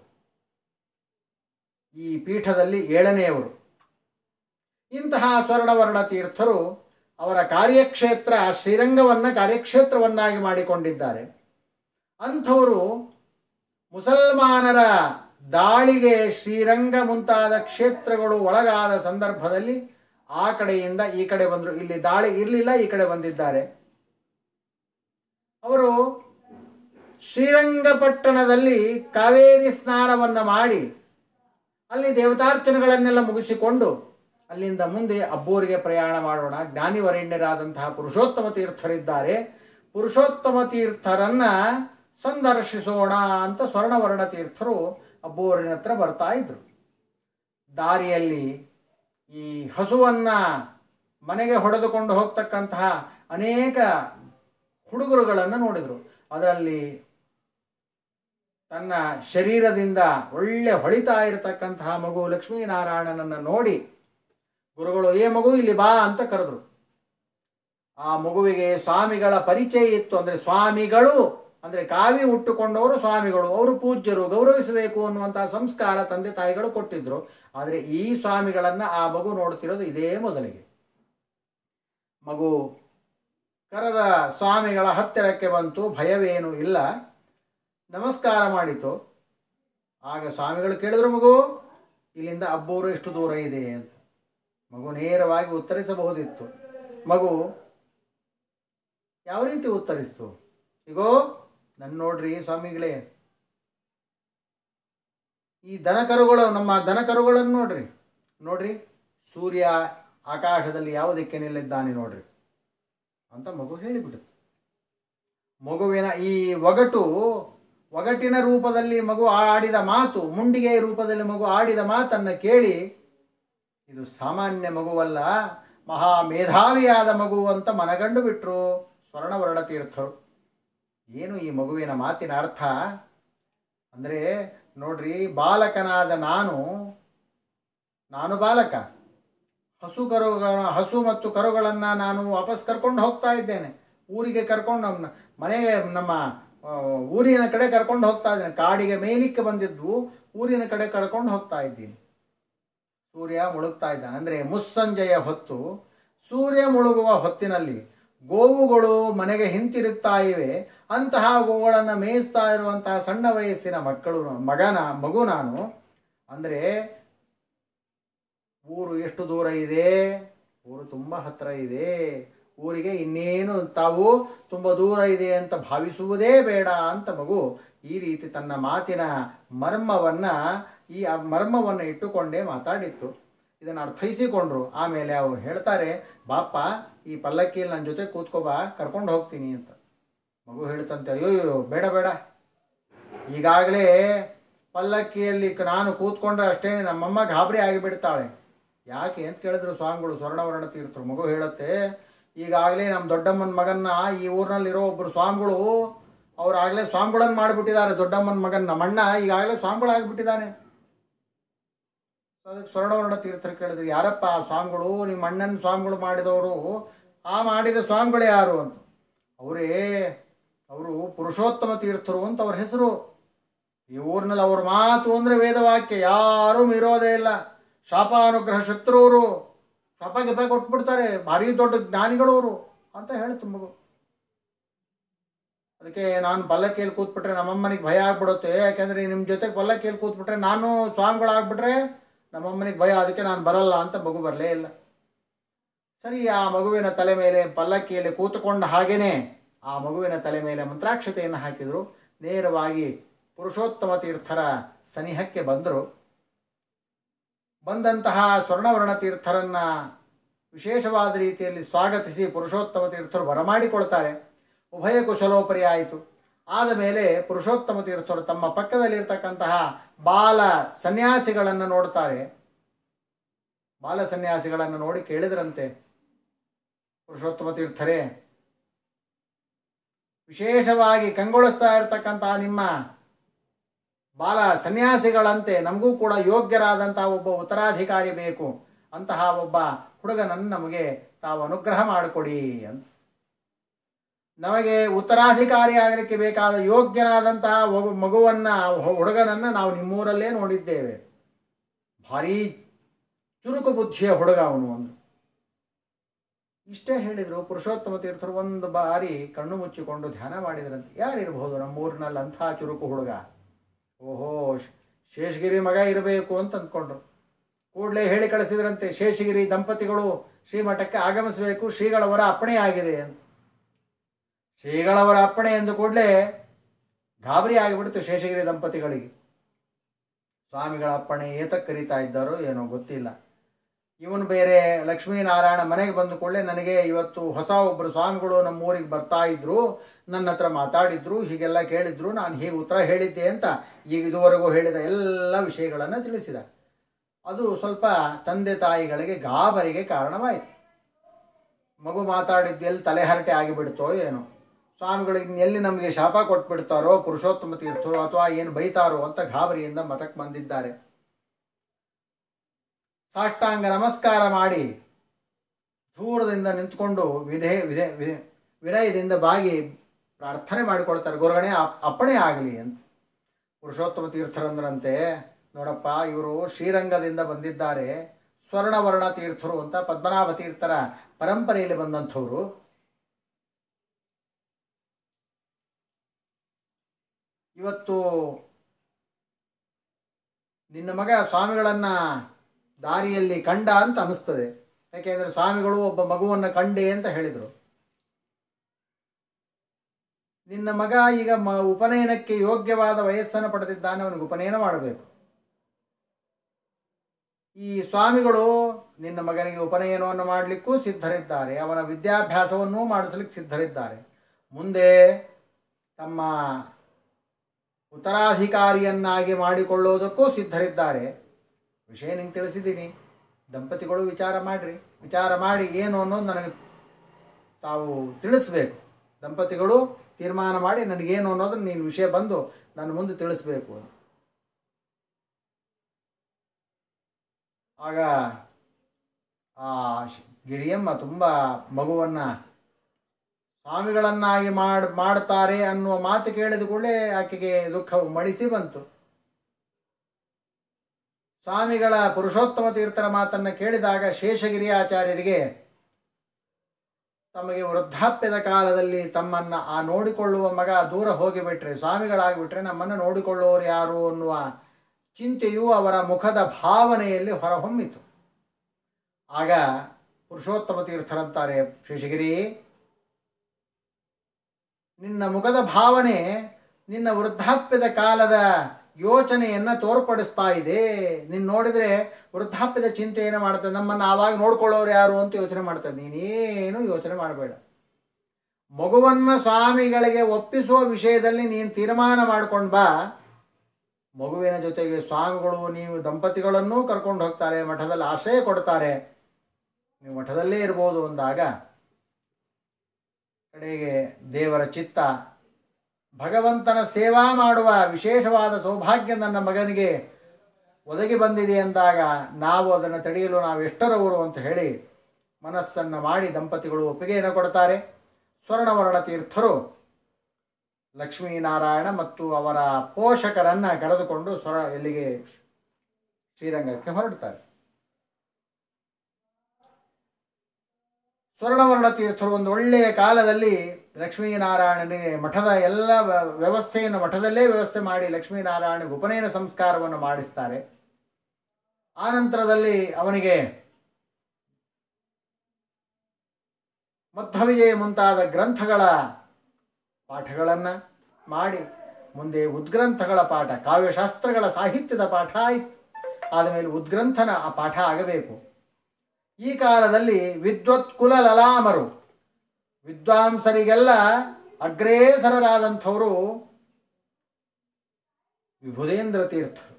ಈ ಪೀಠದಲ್ಲಿ ಏಳನೆಯವರು ಇಂತಹ ಸ್ವರ್ಣವರ್ಣ ತೀರ್ಥರು ಅವರ ಕಾರ್ಯಕ್ಷೇತ್ರ ಶ್ರೀರಂಗವನ್ನು ಕಾರ್ಯಕ್ಷೇತ್ರವನ್ನಾಗಿ ಮಾಡಿಕೊಂಡಿದ್ದಾರೆ ಅಂಥವರು ಮುಸಲ್ಮಾನರ ದಾಳಿಗೆ ಶ್ರೀರಂಗ ಮುಂತಾದ ಕ್ಷೇತ್ರಗಳು ಒಳಗಾದ ಸಂದರ್ಭದಲ್ಲಿ ಆ ಕಡೆಯಿಂದ ಈ ಕಡೆ ಬಂದರು ಇಲ್ಲಿ ದಾಳಿ ಇರಲಿಲ್ಲ ಈ ಕಡೆ ಬಂದಿದ್ದಾರೆ ಅವರು ಶ್ರೀರಂಗಪಟ್ಟಣದಲ್ಲಿ ಕಾವೇರಿ ಸ್ನಾನವನ್ನು ಮಾಡಿ ಅಲ್ಲಿ ದೇವತಾರ್ಚನೆಗಳನ್ನೆಲ್ಲ ಮುಗಿಸಿಕೊಂಡು ಅಲ್ಲಿಂದ ಮುಂದೆ ಅಬ್ಬೂರಿಗೆ ಪ್ರಯಾಣ ಮಾಡೋಣ ಜ್ಞಾನಿವರೆಣ್ಯರಾದಂತಹ ಪುರುಷೋತ್ತಮ ತೀರ್ಥರಿದ್ದಾರೆ ಪುರುಷೋತ್ತಮ ತೀರ್ಥರನ್ನ ಸಂದರ್ಶಿಸೋಣ ಅಂತ ಸ್ವರ್ಣವರ್ಣ ತೀರ್ಥರು ಅಬ್ಬೂರಿನ ಹತ್ರ ಬರ್ತಾ ಇದ್ರು ದಾರಿಯಲ್ಲಿ ಈ ಹಸುವನ್ನ ಮನೆಗೆ ಹೊಡೆದುಕೊಂಡು ಹೋಗ್ತಕ್ಕಂತಹ ಅನೇಕ ಹುಡುಗರುಗಳನ್ನು ನೋಡಿದರು ಅದರಲ್ಲಿ ತನ್ನ ಶರೀರದಿಂದ ಒಳ್ಳೆ ಹೊಳಿತಾ ಇರತಕ್ಕಂತಹ ಮಗು ಲಕ್ಷ್ಮೀನಾರಾಯಣನನ್ನು ನೋಡಿ ಗುರುಗಳು ಏ ಮಗು ಇಲ್ಲಿ ಬಾ ಅಂತ ಕರೆದ್ರು ಆ ಮಗುವಿಗೆ ಸ್ವಾಮಿಗಳ ಪರಿಚಯ ಇತ್ತು ಅಂದರೆ ಸ್ವಾಮಿಗಳು ಅಂದರೆ ಕಾವಿ ಉಟ್ಟುಕೊಂಡವರು ಸ್ವಾಮಿಗಳು ಅವರು ಪೂಜ್ಯರು ಗೌರವಿಸಬೇಕು ಅನ್ನುವಂತಹ ಸಂಸ್ಕಾರ ತಂದೆ ತಾಯಿಗಳು ಕೊಟ್ಟಿದ್ರು ಆದರೆ ಈ ಸ್ವಾಮಿಗಳನ್ನು ಆ ಮಗು ನೋಡ್ತಿರೋದು ಇದೇ ಮೊದಲಿಗೆ ಮಗು ಕರೆದ ಸ್ವಾಮಿಗಳ ಹತ್ತಿರಕ್ಕೆ ಬಂತು ಭಯವೇನೂ ಇಲ್ಲ ನಮಸ್ಕಾರ ಮಾಡಿತು ಆಗ ಸ್ವಾಮಿಗಳು ಕೇಳಿದ್ರು ಮಗು ಇಲ್ಲಿಂದ ಅಬ್ಬೂರು ಎಷ್ಟು ದೂರ ಇದೆ ಅಂತ ಮಗು ನೇರವಾಗಿ ಉತ್ತರಿಸಬಹುದಿತ್ತು ಮಗು ಯಾವ ರೀತಿ ಉತ್ತರಿಸ್ತು ಈಗೋ ನನ್ನ ನೋಡ್ರಿ ಸ್ವಾಮಿಗಳೇ ಈ ದನಕರುಗಳು ನಮ್ಮ ದನಕರುಗಳನ್ನು ನೋಡ್ರಿ ನೋಡ್ರಿ ಸೂರ್ಯ ಆಕಾಶದಲ್ಲಿ ಯಾವ ದಿಕ್ಕಿನಲ್ಲಿದ್ದಾನೆ ನೋಡ್ರಿ ಅಂತ ಮಗು ಹೇಳಿಬಿಡುತ್ತೆ ಮಗುವಿನ ಈ ಒಗಟು ಒಗಟಿನ ರೂಪದಲ್ಲಿ ಮಗು ಆಡಿದ ಮಾತು ಮುಂಡಿಗೆ ರೂಪದಲ್ಲಿ ಮಗು ಆಡಿದ ಮಾತನ್ನು ಕೇಳಿ ಇದು ಸಾಮಾನ್ಯ ಮಗುವಲ್ಲ ಮಹಾ ಮೇಧಾವಿಯಾದ ಮಗು ಅಂತ ಮನಗಂಡು ಬಿಟ್ರು ಸ್ವರ್ಣವರ್ಣ ತೀರ್ಥರು ಏನು ಈ ಮಗುವಿನ ಮಾತಿನ ಅರ್ಥ ಅಂದರೆ ನೋಡ್ರಿ ಬಾಲಕನಾದ ನಾನು ನಾನು ಬಾಲಕ ಹಸು ಕರುಗಳ ಹಸು ಮತ್ತು ಕರುಗಳನ್ನು ನಾನು ವಾಪಸ್ ಕರ್ಕೊಂಡು ಹೋಗ್ತಾ ಇದ್ದೇನೆ ಊರಿಗೆ ಕರ್ಕೊಂಡು ನಮ್ಮ ಮನೆಗೆ ನಮ್ಮ ಆ, ಊರಿನ ಕಡೆ ಕರ್ಕೊಂಡು ಹೋಗ್ತಾ ಇದ್ದೇನೆ ಕಾಡಿಗೆ ಮೇಲಿಕ್ಕೆ ಬಂದಿದ್ವು ಊರಿನ ಕಡೆ ಕರ್ಕೊಂಡು ಹೋಗ್ತಾ ಇದ್ದೀನಿ ಸೂರ್ಯ ಮುಳುಗ್ತಾ ಇದ್ದಾನೆ ಅಂದರೆ ಮುಸ್ಸಂಜೆಯ ಹೊತ್ತು ಸೂರ್ಯ ಮುಳುಗುವ ಹೊತ್ತಿನಲ್ಲಿ ಗೋವುಗಳು ಮನೆಗೆ ಹಿಂತಿರುಗ್ತಾ ಇವೆ ಅಂತಹ ಗೋವುಗಳನ್ನು ಮೇಯಿಸ್ತಾ ಇರುವಂತಹ ಸಣ್ಣ ವಯಸ್ಸಿನ ಮಕ್ಕಳು ಮಗನ ಮಗು ನಾನು ಅಂದರೆ ಊರು ಎಷ್ಟು ದೂರ ಇದೆ ಊರು ತುಂಬ ಹತ್ತಿರ ಇದೆ ಊರಿಗೆ ಇನ್ನೇನು ತಾವು ತುಂಬ ದೂರ ಇದೆ ಅಂತ ಭಾವಿಸುವುದೇ ಬೇಡ ಅಂತ ಮಗು ಈ ರೀತಿ ತನ್ನ ಮಾತಿನ ಮರ್ಮವನ್ನು ಈ ಆ ಮರ್ಮವನ್ನು ಇಟ್ಟುಕೊಂಡೇ ಮಾತಾಡಿತ್ತು ಇದನ್ನು ಅರ್ಥೈಸಿಕೊಂಡ್ರು ಆಮೇಲೆ ಅವ್ರು ಹೇಳ್ತಾರೆ ಬಾಪ ಈ ಪಲ್ಲಕ್ಕಿಯಲ್ಲಿ ನನ್ನ ಜೊತೆ ಕೂತ್ಕೋಬಾ ಕರ್ಕೊಂಡು ಹೋಗ್ತೀನಿ ಅಂತ ಮಗು ಹೇಳ್ತಂತೆ ಅಯ್ಯೋ ಅಯ್ಯೋ ಬೇಡ ಬೇಡ ಈಗಾಗಲೇ ಪಲ್ಲಕ್ಕಿಯಲ್ಲಿ ಕ- ನಾನು ಕೂತ್ಕೊಂಡ್ರೆ ಅಷ್ಟೇ ನಮ್ಮಮ್ಮ ಗಾಬರಿ ಆಗಿಬಿಡ್ತಾಳೆ ಯಾಕೆ ಅಂತ ಕೇಳಿದ್ರು ಸ್ವಾಮಿಗಳು ಸ್ವರ್ಣವರ್ಣ ತೀರ್ಥರು ಮಗು ಹೇಳುತ್ತೆ ಈಗಾಗಲೇ ನಮ್ಮ ದೊಡ್ಡಮ್ಮನ ಮಗನ್ನ ಈ ಊರಿನಲ್ಲಿರೋ ಒಬ್ಬರು ಸ್ವಾಮಿಗಳು ಅವ್ರು ಆಗಲೇ ಸ್ವಾಮಿಗಳನ್ನು ಮಾಡಿಬಿಟ್ಟಿದ್ದಾರೆ ದೊಡ್ಡಮ್ಮನ ಮಗನ ನಮ್ಮಣ್ಣ ಈಗಾಗಲೇ ಸ್ವಾಮಿಗಳಾಗಿಬಿಟ್ಟಿದ್ದಾನೆ ಅದಕ್ಕೆ ಸ್ವರ್ಣವರ್ಣ ತೀರ್ಥರು ಕೇಳಿದ್ರು ಯಾರಪ್ಪ ಆ ಸ್ವಾಮಿಗಳು ನಿಮ್ಮ ಅಣ್ಣನ ಸ್ವಾಮಿಗಳು ಮಾಡಿದವರು ಆ ಮಾಡಿದ ಸ್ವಾಮಿಗಳು ಯಾರು ಅಂತ ಅವರೇ ಅವರು ಪುರುಷೋತ್ತಮ ತೀರ್ಥರು ಅಂತ ಅವ್ರ ಹೆಸರು ಈ ಊರಿನಲ್ಲಿ ಅವ್ರ ಮಾತು ಅಂದರೆ ವೇದವಾಕ್ಯ ಯಾರೂ ಮೀರೋದೇ ಇಲ್ಲ ಶಾಪಾನುಗ್ರಹ ಶತ್ರುವರು ಶಾಪ ಗಿಪ ಕೊಟ್ಬಿಡ್ತಾರೆ ಭಾರಿ ದೊಡ್ಡ ಜ್ಞಾನಿಗಳು ಅವರು ಅಂತ ಹೇಳ್ತು ಮಗು ಅದಕ್ಕೆ ನಾನು ಪಲ್ಲಕ್ಕಿಯಲ್ಲಿ ಕೂತ್ಬಿಟ್ರೆ ನಮ್ಮಮ್ಮನಿಗೆ ಭಯ ಆಗ್ಬಿಡುತ್ತೆ ಯಾಕೆಂದರೆ ನಿಮ್ಮ ಜೊತೆಗೆ ಪಲ್ಲಕ್ಕಿಯಲ್ಲಿ ಕೂತ್ಬಿಟ್ರೆ ನಾನು ಸ್ವಾಮಿಗಳಾಗ್ಬಿಟ್ರೆ ನಮ್ಮಮ್ಮನಿಗೆ ಭಯ ಅದಕ್ಕೆ ನಾನು ಬರಲ್ಲ ಅಂತ ಮಗು ಬರಲೇ ಇಲ್ಲ ಸರಿ ಆ ಮಗುವಿನ ತಲೆ ಮೇಲೆ ಪಲ್ಲಕ್ಕಿಯಲ್ಲಿ ಕೂತುಕೊಂಡ ಹಾಗೇನೆ ಆ ಮಗುವಿನ ತಲೆ ಮೇಲೆ ಮಂತ್ರಾಕ್ಷತೆಯನ್ನು ಹಾಕಿದರು ನೇರವಾಗಿ ಪುರುಷೋತ್ತಮ ತೀರ್ಥರ ಸನಿಹಕ್ಕೆ ಬಂದರು ಬಂದಂತಹ ಸ್ವರ್ಣವರ್ಣ ತೀರ್ಥರನ್ನ ವಿಶೇಷವಾದ ರೀತಿಯಲ್ಲಿ ಸ್ವಾಗತಿಸಿ ಪುರುಷೋತ್ತಮ ತೀರ್ಥರು ಬರಮಾಡಿಕೊಳ್ತಾರೆ ಉಭಯ ಕುಶಲೋಪರಿ ಆಯಿತು ಆದ ಮೇಲೆ ಪುರುಷೋತ್ತಮ ತೀರ್ಥರು ತಮ್ಮ ಪಕ್ಕದಲ್ಲಿರ್ತಕ್ಕಂತಹ ಬಾಲ ಸನ್ಯಾಸಿಗಳನ್ನು ನೋಡ್ತಾರೆ ಬಾಲ ಸನ್ಯಾಸಿಗಳನ್ನು ನೋಡಿ ಕೇಳಿದ್ರಂತೆ ಪುರುಷೋತ್ತಮ ತೀರ್ಥರೇ ವಿಶೇಷವಾಗಿ ಕಂಗೊಳಿಸ್ತಾ ಇರತಕ್ಕಂತಹ ನಿಮ್ಮ ಬಾಲ ಸನ್ಯಾಸಿಗಳಂತೆ ನಮಗೂ ಕೂಡ ಯೋಗ್ಯರಾದಂತಹ ಒಬ್ಬ ಉತ್ತರಾಧಿಕಾರಿ ಬೇಕು ಅಂತಹ ಒಬ್ಬ ಹುಡುಗನನ್ನು ನಮಗೆ ತಾವು ಅನುಗ್ರಹ ಮಾಡಿಕೊಡಿ ಅಂತ ನಮಗೆ ಉತ್ತರಾಧಿಕಾರಿ ಆಗಲಿಕ್ಕೆ ಬೇಕಾದ ಯೋಗ್ಯನಾದಂತಹ ಒಬ್ಬ ಮಗುವನ್ನ ಹುಡುಗನನ್ನು ನಾವು ನಿಮ್ಮೂರಲ್ಲೇ ನೋಡಿದ್ದೇವೆ ಭಾರೀ ಚುರುಕು ಬುದ್ಧಿಯ ಹುಡುಗ ಅವನು ಒಂದು ಇಷ್ಟೇ ಹೇಳಿದರು ಪುರುಷೋತ್ತಮ ತೀರ್ಥರು ಒಂದು ಬಾರಿ ಕಣ್ಣು ಮುಚ್ಚಿಕೊಂಡು ಧ್ಯಾನ ಮಾಡಿದ್ರಂತೆ ಯಾರಿರ್ಬೋದು ನಮ್ಮೂರಿನಲ್ಲಿ ಅಂಥ ಚುರುಕು ಹುಡುಗ ಓಹೋ ಶೇಷಗಿರಿ ಮಗ ಇರಬೇಕು ಅಂತ ಅಂದ್ಕೊಂಡ್ರು ಕೂಡಲೇ ಹೇಳಿ ಕಳಿಸಿದ್ರಂತೆ ಶೇಷಗಿರಿ ದಂಪತಿಗಳು ಶ್ರೀಮಠಕ್ಕೆ ಆಗಮಿಸಬೇಕು ಶ್ರೀಗಳವರ ಅಪ್ಪಣೆ ಆಗಿದೆ ಅಂತ ಶ್ರೀಗಳವರ ಅಪ್ಪಣೆ ಎಂದು ಕೂಡಲೇ ಗಾಬರಿ ಆಗಿಬಿಡ್ತು ಶೇಷಗಿರಿ ದಂಪತಿಗಳಿಗೆ ಸ್ವಾಮಿಗಳ ಅಪ್ಪಣೆ ಏತಕ್ಕೆ ಕರೀತಾ ಇದ್ದಾರೋ ಏನೋ ಗೊತ್ತಿಲ್ಲ ಇವನು ಬೇರೆ ಲಕ್ಷ್ಮೀನಾರಾಯಣ ಮನೆಗೆ ಬಂದ ಕೂಡಲೇ ನನಗೆ ಇವತ್ತು ಹೊಸ ಒಬ್ಬರು ಸ್ವಾಮಿಗಳು ನಮ್ಮ ಊರಿಗೆ ಬರ್ತಾ ಇದ್ರು ನನ್ನ ಹತ್ರ ಮಾತಾಡಿದ್ರು ಹೀಗೆಲ್ಲ ಕೇಳಿದ್ರು ನಾನು ಹೀಗೆ ಉತ್ತರ ಹೇಳಿದ್ದೆ ಅಂತ ಈಗ ಇದುವರೆಗೂ ಹೇಳಿದ ಎಲ್ಲ ವಿಷಯಗಳನ್ನು ತಿಳಿಸಿದ ಅದು ಸ್ವಲ್ಪ ತಂದೆ ತಾಯಿಗಳಿಗೆ ಗಾಬರಿಗೆ ಕಾರಣವಾಯಿತು ಮಗು ಮಾತಾಡಿದ್ದೆಲ್ಲಿ ತಲೆಹರಟೆ ಆಗಿಬಿಡ್ತೋ ಏನೋ ಸ್ವಾಮಿಗಳಿಗೆ ಎಲ್ಲಿ ನಮಗೆ ಶಾಪ ಕೊಟ್ಬಿಡ್ತಾರೋ ಪುರುಷೋತ್ತಮ ತೀರ್ಥರು ಅಥವಾ ಏನು ಬೈತಾರೋ ಅಂತ ಗಾಬರಿಯಿಂದ ಮಠಕ್ಕೆ ಬಂದಿದ್ದಾರೆ ಸಾಷ್ಟಾಂಗ ನಮಸ್ಕಾರ ಮಾಡಿ ದೂರದಿಂದ ನಿಂತ್ಕೊಂಡು ವಿಧೇ ವಿಧೇ ವಿಧೇ ವಿನಯದಿಂದ ಬಾಗಿ ಪ್ರಾರ್ಥನೆ ಮಾಡಿಕೊಳ್ತಾರೆ ಗುರುಗಣೆ ಅಪ್ಪಣೆ ಆಗಲಿ ಅಂತ ಪುರುಷೋತ್ತಮ ತೀರ್ಥರಂದ್ರಂತೆ ನೋಡಪ್ಪ ಇವರು ಶ್ರೀರಂಗದಿಂದ ಬಂದಿದ್ದಾರೆ ಸ್ವರ್ಣವರ್ಣ ತೀರ್ಥರು ಅಂತ ಪದ್ಮನಾಭ ತೀರ್ಥರ ಪರಂಪರೆಯಲ್ಲಿ ಬಂದಂಥವ್ರು ಇವತ್ತು ನಿನ್ನ ಮಗ ಸ್ವಾಮಿಗಳನ್ನು ದಾರಿಯಲ್ಲಿ ಕಂಡ ಅಂತ ಅನಿಸ್ತದೆ ಯಾಕೆಂದರೆ ಸ್ವಾಮಿಗಳು ಒಬ್ಬ ಮಗುವನ್ನು ಕಂಡೆ ಅಂತ ಹೇಳಿದರು ನಿನ್ನ ಮಗ ಈಗ ಮ ಉಪನಯನಕ್ಕೆ ಯೋಗ್ಯವಾದ ವಯಸ್ಸನ್ನು ಪಡೆದಿದ್ದಾನೆ ಅವನಿಗೆ ಉಪನಯನ ಮಾಡಬೇಕು ಈ ಸ್ವಾಮಿಗಳು ನಿನ್ನ ಮಗನಿಗೆ ಉಪನಯನವನ್ನು ಮಾಡಲಿಕ್ಕೂ ಸಿದ್ಧರಿದ್ದಾರೆ ಅವನ ವಿದ್ಯಾಭ್ಯಾಸವನ್ನೂ ಮಾಡಿಸಲಿಕ್ಕೆ ಸಿದ್ಧರಿದ್ದಾರೆ ಮುಂದೆ ತಮ್ಮ ಉತ್ತರಾಧಿಕಾರಿಯನ್ನಾಗಿ ಮಾಡಿಕೊಳ್ಳೋದಕ್ಕೂ ಸಿದ್ಧರಿದ್ದಾರೆ ವಿಷಯ ನಿಂಗೆ ತಿಳಿಸಿದ್ದೀನಿ ದಂಪತಿಗಳು ವಿಚಾರ ಮಾಡಿರಿ ವಿಚಾರ ಮಾಡಿ ಏನು ಅನ್ನೋದು ನನಗೆ ತಾವು ತಿಳಿಸ್ಬೇಕು ದಂಪತಿಗಳು ತೀರ್ಮಾನ ಮಾಡಿ ನನಗೇನು ಅನ್ನೋದನ್ನು ನೀನು ವಿಷಯ ಬಂದು ನನ್ನ ಮುಂದೆ ತಿಳಿಸ್ಬೇಕು ಆಗ ಆ ಗಿರಿಯಮ್ಮ ತುಂಬ ಮಗುವನ್ನು ಸ್ವಾಮಿಗಳನ್ನಾಗಿ ಮಾಡಿ ಮಾಡ್ತಾರೆ ಅನ್ನುವ ಮಾತು ಕೇಳಿದ ಕೂಡಲೇ ಆಕೆಗೆ ದುಃಖವು ಮಳಿಸಿ ಬಂತು ಸ್ವಾಮಿಗಳ ಪುರುಷೋತ್ತಮ ತೀರ್ಥರ ಮಾತನ್ನು ಕೇಳಿದಾಗ ಶೇಷಗಿರಿ ಆಚಾರ್ಯರಿಗೆ ತಮಗೆ ವೃದ್ಧಾಪ್ಯದ ಕಾಲದಲ್ಲಿ ತಮ್ಮನ್ನು ಆ ನೋಡಿಕೊಳ್ಳುವ ಮಗ ದೂರ ಹೋಗಿಬಿಟ್ರೆ ಸ್ವಾಮಿಗಳಾಗಿಬಿಟ್ರೆ ನಮ್ಮನ್ನು ನೋಡಿಕೊಳ್ಳುವವರು ಯಾರು ಅನ್ನುವ ಚಿಂತೆಯು ಅವರ ಮುಖದ ಭಾವನೆಯಲ್ಲಿ ಹೊರಹೊಮ್ಮಿತು ಆಗ ಪುರುಷೋತ್ತಮ ತೀರ್ಥರಂತಾರೆ ಶೇಷಗಿರಿ ನಿನ್ನ ಮುಖದ ಭಾವನೆ ನಿನ್ನ ವೃದ್ಧಾಪ್ಯದ ಕಾಲದ ಯೋಚನೆಯನ್ನು ತೋರ್ಪಡಿಸ್ತಾ ಇದೆ ನೀನು ನೋಡಿದರೆ ವೃದ್ಧಾಪ್ಯದ ಚಿಂತೆಯನ್ನು ಮಾಡ್ತದೆ ನಮ್ಮನ್ನು ಆವಾಗ ನೋಡ್ಕೊಳ್ಳೋರು ಯಾರು ಅಂತ ಯೋಚನೆ ಮಾಡ್ತದೆ ನೀನೇನು ಯೋಚನೆ ಮಾಡಬೇಡ ಮಗುವನ್ನು ಸ್ವಾಮಿಗಳಿಗೆ ಒಪ್ಪಿಸುವ ವಿಷಯದಲ್ಲಿ ನೀನು ತೀರ್ಮಾನ ಮಾಡ್ಕೊಂಡು ಬಾ ಮಗುವಿನ ಜೊತೆಗೆ ಸ್ವಾಮಿಗಳು ನೀವು ದಂಪತಿಗಳನ್ನೂ ಕರ್ಕೊಂಡು ಹೋಗ್ತಾರೆ ಮಠದಲ್ಲಿ ಆಶ್ರಯ ಕೊಡ್ತಾರೆ ನೀವು ಮಠದಲ್ಲೇ ಇರ್ಬೋದು ಅಂದಾಗ ಕಡೆಗೆ ದೇವರ ಚಿತ್ತ ಭಗವಂತನ ಸೇವಾ ಮಾಡುವ ವಿಶೇಷವಾದ ಸೌಭಾಗ್ಯ ನನ್ನ ಮಗನಿಗೆ ಒದಗಿ ಬಂದಿದೆ ಅಂದಾಗ ನಾವು ಅದನ್ನು ತಡೆಯಲು ನಾವು ಎಷ್ಟರವರು ಅಂತ ಹೇಳಿ ಮನಸ್ಸನ್ನು ಮಾಡಿ ದಂಪತಿಗಳು ಒಪ್ಪಿಗೆಯನ್ನು ಕೊಡ್ತಾರೆ ಸ್ವರ್ಣವರ್ಣ ತೀರ್ಥರು ಲಕ್ಷ್ಮೀನಾರಾಯಣ ಮತ್ತು ಅವರ ಪೋಷಕರನ್ನು ಕರೆದುಕೊಂಡು ಸ್ವರ ಎಲ್ಲಿಗೆ ಶ್ರೀರಂಗಕ್ಕೆ ಹೊರಡ್ತಾರೆ ಸ್ವರ್ಣವರ್ಣ ತೀರ್ಥರು ಒಂದು ಒಳ್ಳೆಯ ಕಾಲದಲ್ಲಿ ಲಕ್ಷ್ಮೀನಾರಾಯಣನಿಗೆ ಮಠದ ಎಲ್ಲ ವ್ಯ- ವ್ಯವಸ್ಥೆಯನ್ನು ಮಠದಲ್ಲೇ ವ್ಯವಸ್ಥೆ ಮಾಡಿ ಲಕ್ಷ್ಮೀನಾರಾಯಣಗೆ ಉಪನಯನ ಸಂಸ್ಕಾರವನ್ನು ಮಾಡಿಸ್ತಾರೆ ಆನಂತರದಲ್ಲಿ ಅವನಿಗೆ ಮಧ್ವವಿಜಯ ಮುಂತಾದ ಗ್ರಂಥಗಳ ಪಾಠಗಳನ್ನು ಮಾಡಿ ಮುಂದೆ ಉದ್ಗ್ರಂಥಗಳ ಪಾಠ ಕಾವ್ಯಶಾಸ್ತ್ರಗಳ ಸಾಹಿತ್ಯದ ಪಾಠ ಆಯಿತು ಆದಮೇಲೆ ಉದ್ಗ್ರಂಥನ ಆ ಪಾಠ ಆಗಬೇಕು ಈ ಕಾಲದಲ್ಲಿ ವಿದ್ವತ್ಕುಲ ಲಲಾಮರು ವಿದ್ವಾಂಸರಿಗೆಲ್ಲ ಅಗ್ರೇಸರರಾದಂಥವರು ವಿಭುಧೇಂದ್ರ ತೀರ್ಥರು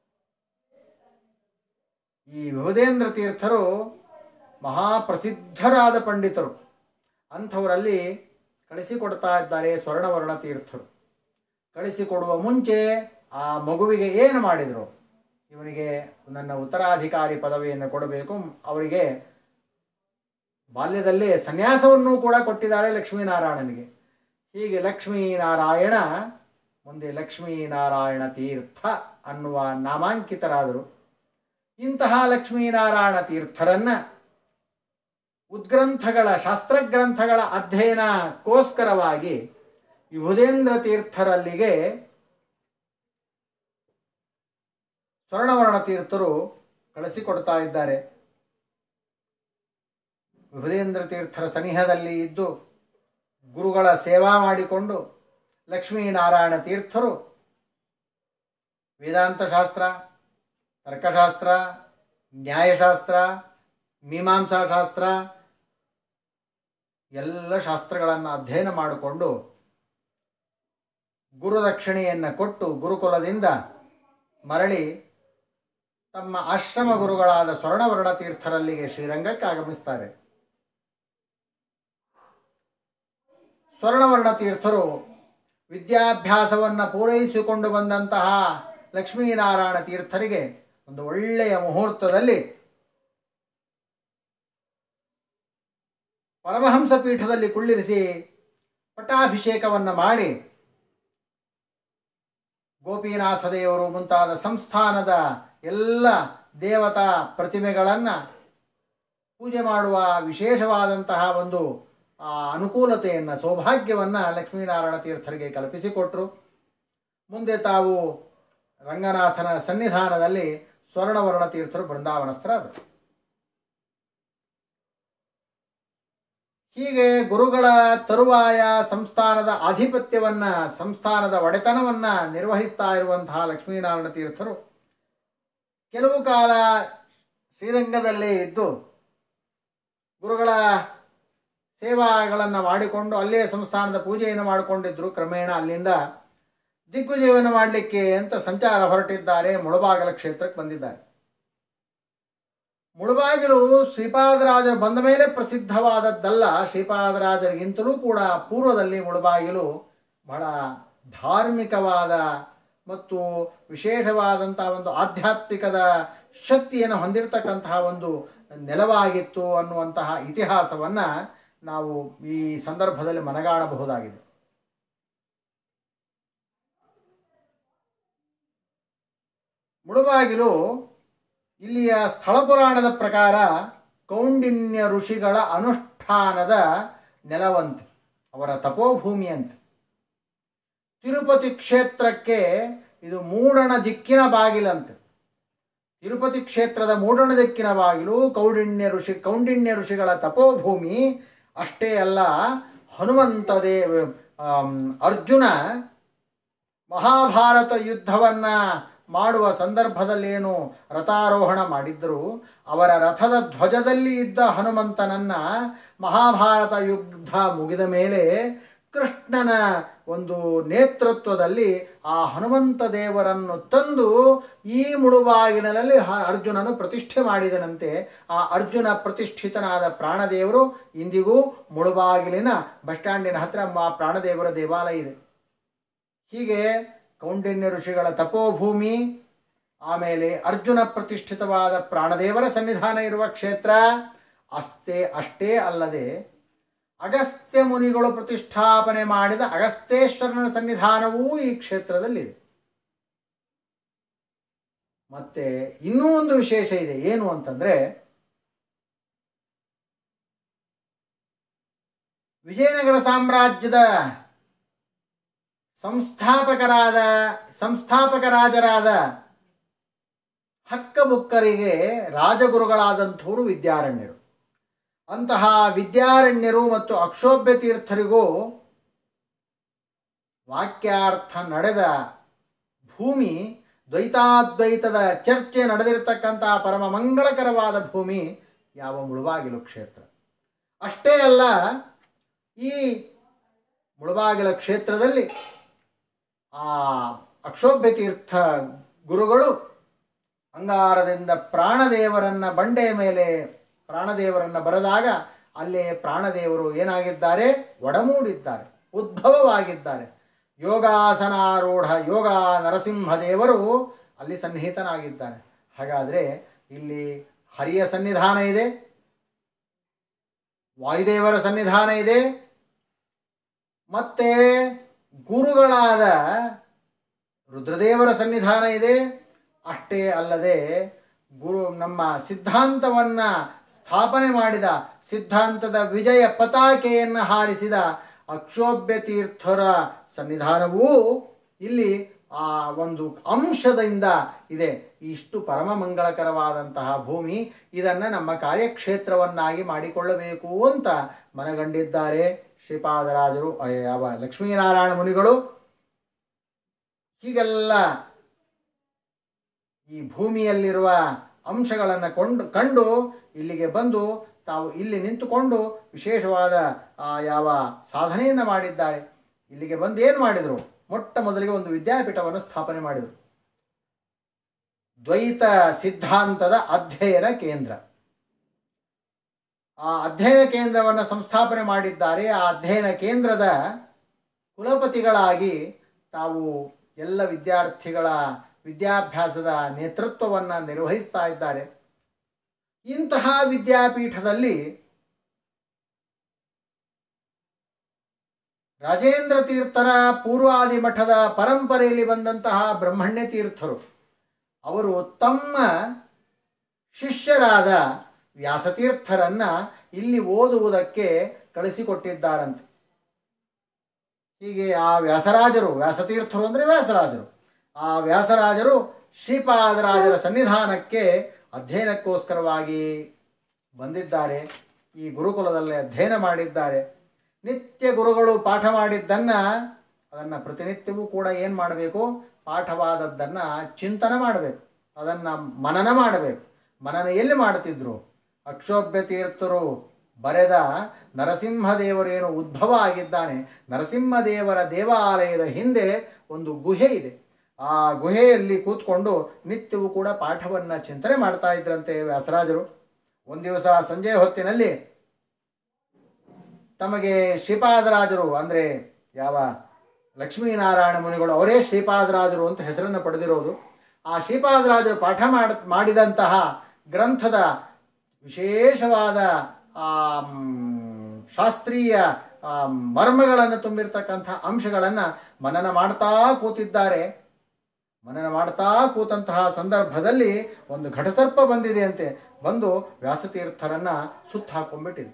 ಈ ವಿಭುಧೇಂದ್ರ ತೀರ್ಥರು ಮಹಾಪ್ರಸಿದ್ಧರಾದ ಪಂಡಿತರು ಅಂಥವರಲ್ಲಿ ಕಳಿಸಿಕೊಡ್ತಾ ಇದ್ದಾರೆ ಸ್ವರ್ಣವರ್ಣ ತೀರ್ಥರು ಕಳಿಸಿಕೊಡುವ ಮುಂಚೆ ಆ ಮಗುವಿಗೆ ಏನು ಮಾಡಿದರು ಇವನಿಗೆ ನನ್ನ ಉತ್ತರಾಧಿಕಾರಿ ಪದವಿಯನ್ನು ಕೊಡಬೇಕು ಅವರಿಗೆ ಬಾಲ್ಯದಲ್ಲೇ ಸನ್ಯಾಸವನ್ನು ಕೂಡ ಕೊಟ್ಟಿದ್ದಾರೆ ಲಕ್ಷ್ಮೀನಾರಾಯಣನಿಗೆ ಹೀಗೆ ಲಕ್ಷ್ಮೀನಾರಾಯಣ ಮುಂದೆ ಲಕ್ಷ್ಮೀನಾರಾಯಣ ತೀರ್ಥ ಅನ್ನುವ ನಾಮಾಂಕಿತರಾದರು ಇಂತಹ ಲಕ್ಷ್ಮೀನಾರಾಯಣ ತೀರ್ಥರನ್ನ ಉದ್ಗ್ರಂಥಗಳ ಶಾಸ್ತ್ರಗ್ರಂಥಗಳ ಅಧ್ಯಯನಕ್ಕೋಸ್ಕರವಾಗಿ ವಿಭುಧೇಂದ್ರ ತೀರ್ಥರಲ್ಲಿಗೆ ಸ್ವರ್ಣವರ್ಣ ತೀರ್ಥರು ಕಳಿಸಿಕೊಡ್ತಾ ಇದ್ದಾರೆ ವಿಭುಧೇಂದ್ರ ತೀರ್ಥರ ಸನಿಹದಲ್ಲಿ ಇದ್ದು ಗುರುಗಳ ಸೇವಾ ಮಾಡಿಕೊಂಡು ಲಕ್ಷ್ಮೀನಾರಾಯಣ ತೀರ್ಥರು ವೇದಾಂತ ಶಾಸ್ತ್ರ ತರ್ಕಶಾಸ್ತ್ರ ನ್ಯಾಯಶಾಸ್ತ್ರ ಮೀಮಾಂಸಾ ಶಾಸ್ತ್ರ ಎಲ್ಲ ಶಾಸ್ತ್ರಗಳನ್ನು ಅಧ್ಯಯನ ಮಾಡಿಕೊಂಡು ಗುರುದಕ್ಷಿಣೆಯನ್ನು ಕೊಟ್ಟು ಗುರುಕುಲದಿಂದ ಮರಳಿ ತಮ್ಮ ಆಶ್ರಮ ಗುರುಗಳಾದ ಸ್ವರ್ಣವರ್ಣ ತೀರ್ಥರಲ್ಲಿಗೆ ಶ್ರೀರಂಗಕ್ಕೆ ಆಗಮಿಸ್ತಾರೆ ಸ್ವರ್ಣವರ್ಣ ತೀರ್ಥರು ವಿದ್ಯಾಭ್ಯಾಸವನ್ನು ಪೂರೈಸಿಕೊಂಡು ಬಂದಂತಹ ಲಕ್ಷ್ಮೀನಾರಾಯಣ ತೀರ್ಥರಿಗೆ ಒಂದು ಒಳ್ಳೆಯ ಮುಹೂರ್ತದಲ್ಲಿ ಪರಮಹಂಸ ಪೀಠದಲ್ಲಿ ಕುಳ್ಳಿರಿಸಿ ಪಟ್ಟಾಭಿಷೇಕವನ್ನು ಮಾಡಿ ಗೋಪಿನಾಥ ದೇವರು ಮುಂತಾದ ಸಂಸ್ಥಾನದ ಎಲ್ಲ ದೇವತಾ ಪ್ರತಿಮೆಗಳನ್ನು ಪೂಜೆ ಮಾಡುವ ವಿಶೇಷವಾದಂತಹ ಒಂದು ಆ, ಅನುಕೂಲತೆಯನ್ನು ಸೌಭಾಗ್ಯವನ್ನು ಲಕ್ಷ್ಮೀನಾರಾಯಣ ತೀರ್ಥರಿಗೆ ಕಲ್ಪಿಸಿಕೊಟ್ರು ಮುಂದೆ ತಾವು ರಂಗನಾಥನ ಸನ್ನಿಧಾನದಲ್ಲಿ ಸ್ವರ್ಣವರ್ಣ ತೀರ್ಥರು ಬೃಂದಾವನಸ್ಥರಾದರು ಹೀಗೆ ಗುರುಗಳ ತರುವಾಯ ಸಂಸ್ಥಾನದ ಆಧಿಪತ್ಯವನ್ನ ಸಂಸ್ಥಾನದ ಒಡೆತನವನ್ನ ನಿರ್ವಹಿಸ್ತಾ ಇರುವಂತಹ ಲಕ್ಷ್ಮೀನಾರಾಯಣ ತೀರ್ಥರು ಕೆಲವು ಕಾಲ ಶ್ರೀರಂಗದಲ್ಲೇ ಇದ್ದು ಗುರುಗಳ ಸೇವಾಗಳನ್ನು ಮಾಡಿಕೊಂಡು ಅಲ್ಲೇ ಸಂಸ್ಥಾನದ ಪೂಜೆಯನ್ನು ಮಾಡಿಕೊಂಡಿದ್ರು ಕ್ರಮೇಣ ಅಲ್ಲಿಂದ ದಿಗ್ವಿಜಯವನ್ನು ಮಾಡಲಿಕ್ಕೆ ಅಂತ ಸಂಚಾರ ಹೊರಟಿದ್ದಾರೆ ಮುಳಬಾಗಲ ಕ್ಷೇತ್ರಕ್ಕೆ ಬಂದಿದ್ದಾರೆ ಮುಳುಬಾಗಿಲು ಶ್ರೀಪಾದರಾಜರು ಬಂದ ಮೇಲೆ ಪ್ರಸಿದ್ಧವಾದದ್ದಲ್ಲ ಶ್ರೀಪಾದರಾಜರಿಗಿಂತಲೂ ಕೂಡ ಪೂರ್ವದಲ್ಲಿ ಮುಳುಬಾಗಿಲು ಬಹಳ ಧಾರ್ಮಿಕವಾದ ಮತ್ತು ವಿಶೇಷವಾದಂತಹ ಒಂದು ಆಧ್ಯಾತ್ಮಿಕದ ಶಕ್ತಿಯನ್ನು ಹೊಂದಿರತಕ್ಕಂತಹ ಒಂದು ನೆಲವಾಗಿತ್ತು ಅನ್ನುವಂತಹ ಇತಿಹಾಸವನ್ನು ನಾವು ಈ ಸಂದರ್ಭದಲ್ಲಿ ಮನಗಾಣಬಹುದಾಗಿದೆ ಮುಳುಬಾಗಿಲು ಇಲ್ಲಿಯ ಸ್ಥಳ ಪುರಾಣದ ಪ್ರಕಾರ ಕೌಂಡಿನ್ಯ ಋಷಿಗಳ ಅನುಷ್ಠಾನದ ನೆಲವಂತೆ ಅವರ ತಪೋಭೂಮಿ ಅಂತ ತಿರುಪತಿ ಕ್ಷೇತ್ರಕ್ಕೆ ಇದು ಮೂಡಣ ದಿಕ್ಕಿನ ಬಾಗಿಲಂತೆ ತಿರುಪತಿ ಕ್ಷೇತ್ರದ ಮೂಡಣ ದಿಕ್ಕಿನ ಬಾಗಿಲು ಕೌಂಡಿನ್ಯ ಋಷಿ ಕೌಂಡಿನ್ಯ ಋಷಿಗಳ ತಪೋಭೂಮಿ ಅಷ್ಟೇ ಅಲ್ಲ ಹನುಮಂತ ದೇವ ಆಮ್, ಅರ್ಜುನ ಮಹಾಭಾರತ ಯುದ್ಧವನ್ನ ಮಾಡುವ ಸಂದರ್ಭದಲ್ಲೇನು ರಥಾರೋಹಣ ಮಾಡಿದ್ದರು ಅವರ ರಥದ ಧ್ವಜದಲ್ಲಿ ಇದ್ದ ಹನುಮಂತನನ್ನ ಮಹಾಭಾರತ ಯುದ್ಧ ಮುಗಿದ ಮೇಲೆ ಕೃಷ್ಣನ ಒಂದು ನೇತೃತ್ವದಲ್ಲಿ ಆ ಹನುಮಂತ ದೇವರನ್ನು ತಂದು ಈ ಮುಳುಬಾಗಿಲಿನಲ್ಲಿ ಹ- ಅರ್ಜುನನು ಪ್ರತಿಷ್ಠೆ ಮಾಡಿದನಂತೆ ಆ ಅರ್ಜುನ ಪ್ರತಿಷ್ಠಿತನಾದ ಪ್ರಾಣದೇವರು ಇಂದಿಗೂ ಮುಳುಬಾಗಿಲಿನ ಬಸ್ ಸ್ಟ್ಯಾಂಡಿನ ಹತ್ರ ಆ ಪ್ರಾಣದೇವರ ದೇವಾಲಯ ಇದೆ ಹೀಗೆ ಕೌಂಡಿನ್ಯ ಋಷಿಗಳ ತಪೋಭೂಮಿ ಆಮೇಲೆ ಅರ್ಜುನ ಪ್ರತಿಷ್ಠಿತವಾದ ಪ್ರಾಣದೇವರ ಸನ್ನಿಧಾನ ಇರುವ ಕ್ಷೇತ್ರ ಅಷ್ಟೇ ಅಷ್ಟೇ ಅಲ್ಲದೆ ಅಗಸ್ತ್ಯ ಮುನಿಗಳು ಪ್ರತಿಷ್ಠಾಪನೆ ಮಾಡಿದ ಅಗಸ್ತೇಶ್ವರನ ಸನ್ನಿಧಾನವೂ ಈ ಕ್ಷೇತ್ರದಲ್ಲಿದೆ ಮತ್ತೆ ಇನ್ನೂ ಒಂದು ವಿಶೇಷ ಇದೆ ಏನು ಅಂತಂದ್ರೆ ವಿಜಯನಗರ ಸಾಮ್ರಾಜ್ಯದ ಸಂಸ್ಥಾಪಕರಾದ ಸಂಸ್ಥಾಪಕ ರಾಜರಾದ ಹಕ್ಕಬುಕ್ಕರಿಗೆ ರಾಜಗುರುಗಳಾದಂಥವರು ವಿದ್ಯಾರಣ್ಯರು ಅಂತಹ ವಿದ್ಯಾರಣ್ಯರು ಮತ್ತು ಅಕ್ಷೋಭ್ಯ ತೀರ್ಥರಿಗೂ ವಾಕ್ಯಾರ್ಥ ನಡೆದ ಭೂಮಿ ದ್ವೈತಾದ್ವೈತದ ಚರ್ಚೆ ನಡೆದಿರತಕ್ಕಂತಹ ಪರಮ ಮಂಗಳಕರವಾದ ಭೂಮಿ ಯಾವ ಮುಳುಬಾಗಿಲು ಕ್ಷೇತ್ರ ಅಷ್ಟೇ ಅಲ್ಲ ಈ ಮುಳುಬಾಗಿಲ ಕ್ಷೇತ್ರದಲ್ಲಿ ಆ ಅಕ್ಷೋಭ್ಯ ತೀರ್ಥ ಗುರುಗಳು ಅಂಗಾರದಿಂದ ಪ್ರಾಣದೇವರನ್ನ ಬಂಡೆಯ ಮೇಲೆ ಪ್ರಾಣದೇವರನ್ನ ಬರೆದಾಗ ಅಲ್ಲೇ ಪ್ರಾಣದೇವರು ಏನಾಗಿದ್ದಾರೆ ಒಡಮೂಡಿದ್ದಾರೆ ಉದ್ಭವವಾಗಿದ್ದಾರೆ ಯೋಗಾಸನಾರೂಢ ಯೋಗ ನರಸಿಂಹದೇವರು ಅಲ್ಲಿ ಸನ್ನಿಹಿತನಾಗಿದ್ದಾನೆ ಹಾಗಾದರೆ ಇಲ್ಲಿ ಹರಿಯ ಸನ್ನಿಧಾನ ಇದೆ ವಾಯುದೇವರ ಸನ್ನಿಧಾನ ಇದೆ ಮತ್ತೆ ಗುರುಗಳಾದ ರುದ್ರದೇವರ ಸನ್ನಿಧಾನ ಇದೆ ಅಷ್ಟೇ ಅಲ್ಲದೆ ಗುರು ನಮ್ಮ ಸಿದ್ಧಾಂತವನ್ನ ಸ್ಥಾಪನೆ ಮಾಡಿದ ಸಿದ್ಧಾಂತದ ವಿಜಯ ಪತಾಕೆಯನ್ನು ಹಾರಿಸಿದ ಅಕ್ಷೋಭ್ಯ ತೀರ್ಥರ ಸನ್ನಿಧಾನವೂ ಇಲ್ಲಿ ಆ ಒಂದು ಅಂಶದಿಂದ ಇದೆ ಇಷ್ಟು ಪರಮ ಮಂಗಳಕರವಾದಂತಹ ಭೂಮಿ ಇದನ್ನು ನಮ್ಮ ಕಾರ್ಯಕ್ಷೇತ್ರವನ್ನಾಗಿ ಮಾಡಿಕೊಳ್ಳಬೇಕು ಅಂತ ಮನಗಂಡಿದ್ದಾರೆ ಶ್ರೀಪಾದರಾಜರು ಅ, ಯಾವ ಲಕ್ಷ್ಮೀನಾರಾಯಣ ಮುನಿಗಳು ಹೀಗೆಲ್ಲ ಈ ಭೂಮಿಯಲ್ಲಿರುವ ಅಂಶಗಳನ್ನು ಕೊಂಡು ಕಂಡು ಇಲ್ಲಿಗೆ ಬಂದು ತಾವು ಇಲ್ಲಿ ನಿಂತುಕೊಂಡು ವಿಶೇಷವಾದ ಆ, ಯಾವ ಸಾಧನೆಯನ್ನು ಮಾಡಿದ್ದಾರೆ ಇಲ್ಲಿಗೆ ಬಂದು ಏನು ಮಾಡಿದರು ಮೊಟ್ಟ ಮೊದಲಿಗೆ ಒಂದು ವಿದ್ಯಾಪೀಠವನ್ನು ಸ್ಥಾಪನೆ ಮಾಡಿದರು ದ್ವೈತ ಸಿದ್ಧಾಂತದ ಅಧ್ಯಯನ ಕೇಂದ್ರ ಆ ಅಧ್ಯಯನ ಕೇಂದ್ರವನ್ನು ಸಂಸ್ಥಾಪನೆ ಮಾಡಿದ್ದಾರೆ ಆ ಅಧ್ಯಯನ ಕೇಂದ್ರದ ಕುಲಪತಿಗಳಾಗಿ ತಾವು ಎಲ್ಲ ವಿದ್ಯಾರ್ಥಿಗಳ ವಿದ್ಯಾಭ್ಯಾಸದ ನೇತೃತ್ವವನ್ನು ನಿರ್ವಹಿಸ್ತಾ ಇದ್ದಾರೆ ಇಂತಹ ವಿದ್ಯಾಪೀಠದಲ್ಲಿ ರಾಜೇಂದ್ರ ತೀರ್ಥರ ಪೂರ್ವಾದಿ ಮಠದ ಪರಂಪರೆಯಲ್ಲಿ ಬಂದಂತಹ ಬ್ರಹ್ಮಣ್ಯ ತೀರ್ಥರು ಅವರು ತಮ್ಮ ಶಿಷ್ಯರಾದ ವ್ಯಾಸತೀರ್ಥರನ್ನ ಇಲ್ಲಿ ಓದುವುದಕ್ಕೆ ಕಳಿಸಿಕೊಟ್ಟಿದ್ದಾರಂತೆ ಹೀಗೆ ಆ ವ್ಯಾಸರಾಜರು ವ್ಯಾಸತೀರ್ಥರು ಅಂದರೆ ವ್ಯಾಸರಾಜರು ಆ ವ್ಯಾಸರಾಜರು ಶ್ರೀಪಾದರಾಜರ ಸನ್ನಿಧಾನಕ್ಕೆ ಅಧ್ಯಯನಕ್ಕೋಸ್ಕರವಾಗಿ ಬಂದಿದ್ದಾರೆ ಈ ಗುರುಕುಲದಲ್ಲಿ ಅಧ್ಯಯನ ಮಾಡಿದ್ದಾರೆ ನಿತ್ಯ ಗುರುಗಳು ಪಾಠ ಮಾಡಿದ್ದನ್ನು ಅದನ್ನು ಪ್ರತಿನಿತ್ಯವೂ ಕೂಡ ಏನು ಮಾಡಬೇಕು ಪಾಠವಾದದ್ದನ್ನು ಚಿಂತನೆ ಮಾಡಬೇಕು ಅದನ್ನು ಮನನ ಮಾಡಬೇಕು ಮನನ ಎಲ್ಲಿ ಮಾಡ್ತಿದ್ರು ಅಕ್ಷೋಭ್ಯ ತೀರ್ಥರು ಬರೆದ ನರಸಿಂಹದೇವರೇನು ಉದ್ಭವ ಆಗಿದ್ದಾನೆ ನರಸಿಂಹದೇವರ ದೇವಾಲಯದ ಹಿಂದೆ ಒಂದು ಗುಹೆ ಇದೆ ಆ ಗುಹೆಯಲ್ಲಿ ಕೂತ್ಕೊಂಡು ನಿತ್ಯವೂ ಕೂಡ ಪಾಠವನ್ನು ಚಿಂತನೆ ಮಾಡ್ತಾ ಇದ್ರಂತೆ ವ್ಯಾಸರಾಜರು ಒಂದು ದಿವಸ ಸಂಜೆ ಹೊತ್ತಿನಲ್ಲಿ ತಮಗೆ ಶ್ರೀಪಾದರಾಜರು ಅಂದರೆ ಯಾವ ಲಕ್ಷ್ಮೀನಾರಾಯಣ ಮುನಿಗಳು ಅವರೇ ಶ್ರೀಪಾದರಾಜರು ಅಂತ ಹೆಸರನ್ನು ಪಡೆದಿರೋದು ಆ ಶ್ರೀಪಾದರಾಜರು ಪಾಠ ಮಾಡ ಮಾಡಿದಂತಹ ಗ್ರಂಥದ ವಿಶೇಷವಾದ ಆ, ಮ್, ಶಾಸ್ತ್ರೀಯ ಆ, ಮರ್ಮಗಳನ್ನು ತುಂಬಿರ್ತಕ್ಕಂಥ ಅಂಶಗಳನ್ನು ಮನನ ಮಾಡ್ತಾ ಕೂತಿದ್ದಾರೆ ಮನನ ಮಾಡ್ತಾ ಕೂತಂತಹ ಸಂದರ್ಭದಲ್ಲಿ ಒಂದು ಘಟಸರ್ಪ ಬಂದಿದೆ ಅಂತೆ ಬಂದು ವ್ಯಾಸತೀರ್ಥರನ್ನ ಸುತ್ತ ಹಾಕೊಂಡ್ಬಿಟ್ಟಿದೆ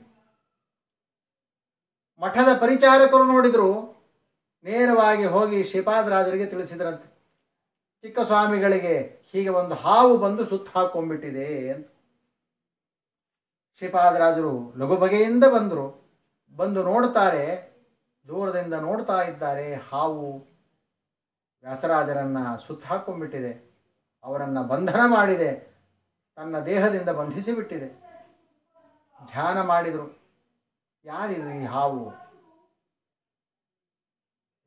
ಮಠದ ಪರಿಚಾರಕರು ನೋಡಿದ್ರು ನೇರವಾಗಿ ಹೋಗಿ ಶ್ರೀಪಾದರಾಜರಿಗೆ ತಿಳಿಸಿದ್ರಂತೆ ಚಿಕ್ಕ ಸ್ವಾಮಿಗಳಿಗೆ ಹೀಗೆ ಒಂದು ಹಾವು ಬಂದು ಸುತ್ತ ಹಾಕೊಂಡ್ಬಿಟ್ಟಿದೆ ಅಂತ ಶ್ರೀಪಾದರಾಜರು ಲಘು ಬಗೆಯಿಂದ ಬಂದರು ಬಂದು ನೋಡ್ತಾರೆ ದೂರದಿಂದ ನೋಡ್ತಾ ಇದ್ದಾರೆ ಹಾವು ವ್ಯಾಸರಾಜರನ್ನ ಸುತ್ತ ಹಾಕೊಂಡ್ಬಿಟ್ಟಿದೆ ಅವರನ್ನು ಬಂಧನ ಮಾಡಿದೆ ತನ್ನ ದೇಹದಿಂದ ಬಂಧಿಸಿಬಿಟ್ಟಿದೆ ಧ್ಯಾನ ಮಾಡಿದರು ಯಾರಿದು ಈ ಹಾವು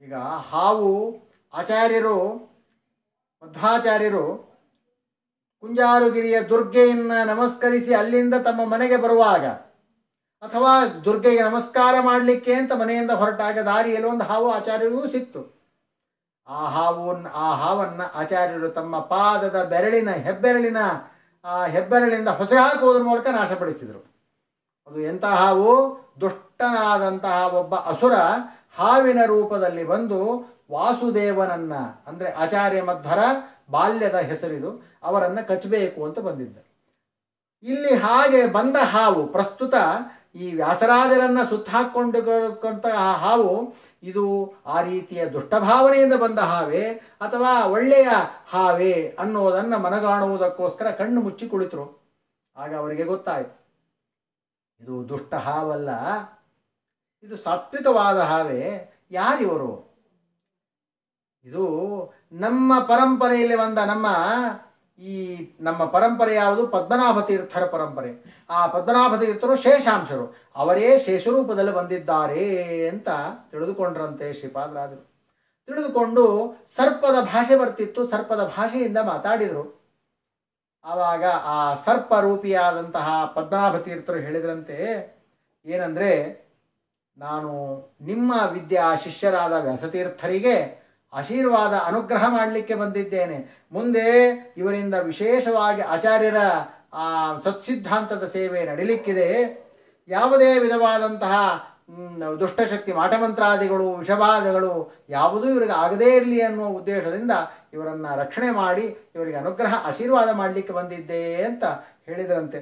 ಈಗ ಹಾವು ಆಚಾರ್ಯರು ಮಧ್ವಾಚಾರ್ಯರು ಕುಂಜಾರುಗಿರಿಯ ದುರ್ಗೆಯನ್ನು ನಮಸ್ಕರಿಸಿ ಅಲ್ಲಿಂದ ತಮ್ಮ ಮನೆಗೆ ಬರುವಾಗ ಅಥವಾ ದುರ್ಗೆಗೆ ನಮಸ್ಕಾರ ಮಾಡಲಿಕ್ಕೆ ಅಂತ ಮನೆಯಿಂದ ಹೊರಟಾಗ ದಾರಿಯಲ್ಲಿ ಒಂದು ಹಾವು ಆಚಾರ್ಯರಿಗೂ ಸಿಕ್ತು ಆ ಹಾವು ಆ ಹಾವನ್ನು ಆಚಾರ್ಯರು ತಮ್ಮ ಪಾದದ ಬೆರಳಿನ ಹೆಬ್ಬೆರಳಿನ ಆ ಹೆಬ್ಬೆರಳಿಂದ ಹೊಸೆ ಹಾಕುವುದರ ಮೂಲಕ ನಾಶಪಡಿಸಿದರು ಅದು ಎಂಥ ಹಾವು ದುಷ್ಟನಾದಂತಹ ಒಬ್ಬ ಅಸುರ ಹಾವಿನ ರೂಪದಲ್ಲಿ ಬಂದು ವಾಸುದೇವನನ್ನ ಅಂದರೆ ಆಚಾರ್ಯ ಮಧ್ವರ ಬಾಲ್ಯದ ಹೆಸರಿದು ಅವರನ್ನು ಕಚ್ಚಬೇಕು ಅಂತ ಬಂದಿದ್ದ ಇಲ್ಲಿ ಹಾಗೆ ಬಂದ ಹಾವು ಪ್ರಸ್ತುತ ಈ ವ್ಯಾಸರಾಜರನ್ನ ಸುತ್ತಾಕೊಂಡಿರುವಂತಹ ಹಾವು ಇದು ಆ ರೀತಿಯ ದುಷ್ಟಭಾವನೆಯಿಂದ ಬಂದ ಹಾವೇ ಅಥವಾ ಒಳ್ಳೆಯ ಹಾವೇ ಅನ್ನೋದನ್ನು ಮನಗಾಣುವುದಕ್ಕೋಸ್ಕರ ಕಣ್ಣು ಮುಚ್ಚಿ ಕುಳಿತರು ಆಗ ಅವರಿಗೆ ಗೊತ್ತಾಯಿತು ಇದು ದುಷ್ಟ ಹಾವಲ್ಲ ಇದು ಸಾತ್ವಿಕವಾದ ಹಾವೇ ಯಾರಿವರು ಇದು ನಮ್ಮ ಪರಂಪರೆಯಲ್ಲಿ ಬಂದ ನಮ್ಮ ಈ ನಮ್ಮ ಪರಂಪರೆ ಯಾವುದು ಪದ್ಮನಾಭ ತೀರ್ಥರ ಪರಂಪರೆ ಆ ಪದ್ಮನಾಭ ತೀರ್ಥರು ಶೇಷಾಂಶರು ಅವರೇ ಶೇಷರೂಪದಲ್ಲಿ ಬಂದಿದ್ದಾರೆ ಅಂತ ತಿಳಿದುಕೊಂಡ್ರಂತೆ ಶ್ರೀಪಾದರಾಜರು ತಿಳಿದುಕೊಂಡು ಸರ್ಪದ ಭಾಷೆ ಬರ್ತಿತ್ತು ಸರ್ಪದ ಭಾಷೆಯಿಂದ ಮಾತಾಡಿದರು ಆವಾಗ ಆ ಸರ್ಪ ರೂಪಿಯಾದಂತಹ ಪದ್ಮನಾಭ ತೀರ್ಥರು ಹೇಳಿದ್ರಂತೆ ಏನಂದರೆ ನಾನು ನಿಮ್ಮ ವಿದ್ಯಾ ಶಿಷ್ಯರಾದ ವ್ಯಾಸತೀರ್ಥರಿಗೆ ಆಶೀರ್ವಾದ ಅನುಗ್ರಹ ಮಾಡಲಿಕ್ಕೆ ಬಂದಿದ್ದೇನೆ ಮುಂದೆ ಇವರಿಂದ ವಿಶೇಷವಾಗಿ ಆಚಾರ್ಯರ ಆ ಸತ್ಸಿದ್ಧಾಂತದ ಸೇವೆ ನಡೀಲಿಕ್ಕಿದೆ ಯಾವುದೇ ವಿಧವಾದಂತಹ ಮ್, ದುಷ್ಟಶಕ್ತಿ ಮಾಟಮಂತ್ರಾದಿಗಳು ವಿಷಬಾಧಗಳು ಯಾವುದೂ ಇವರಿಗೆ ಆಗದೇ ಇರಲಿ ಅನ್ನುವ ಉದ್ದೇಶದಿಂದ ಇವರನ್ನು ರಕ್ಷಣೆ ಮಾಡಿ ಇವರಿಗೆ ಅನುಗ್ರಹ ಆಶೀರ್ವಾದ ಮಾಡಲಿಕ್ಕೆ ಬಂದಿದ್ದೆ ಅಂತ ಹೇಳಿದರಂತೆ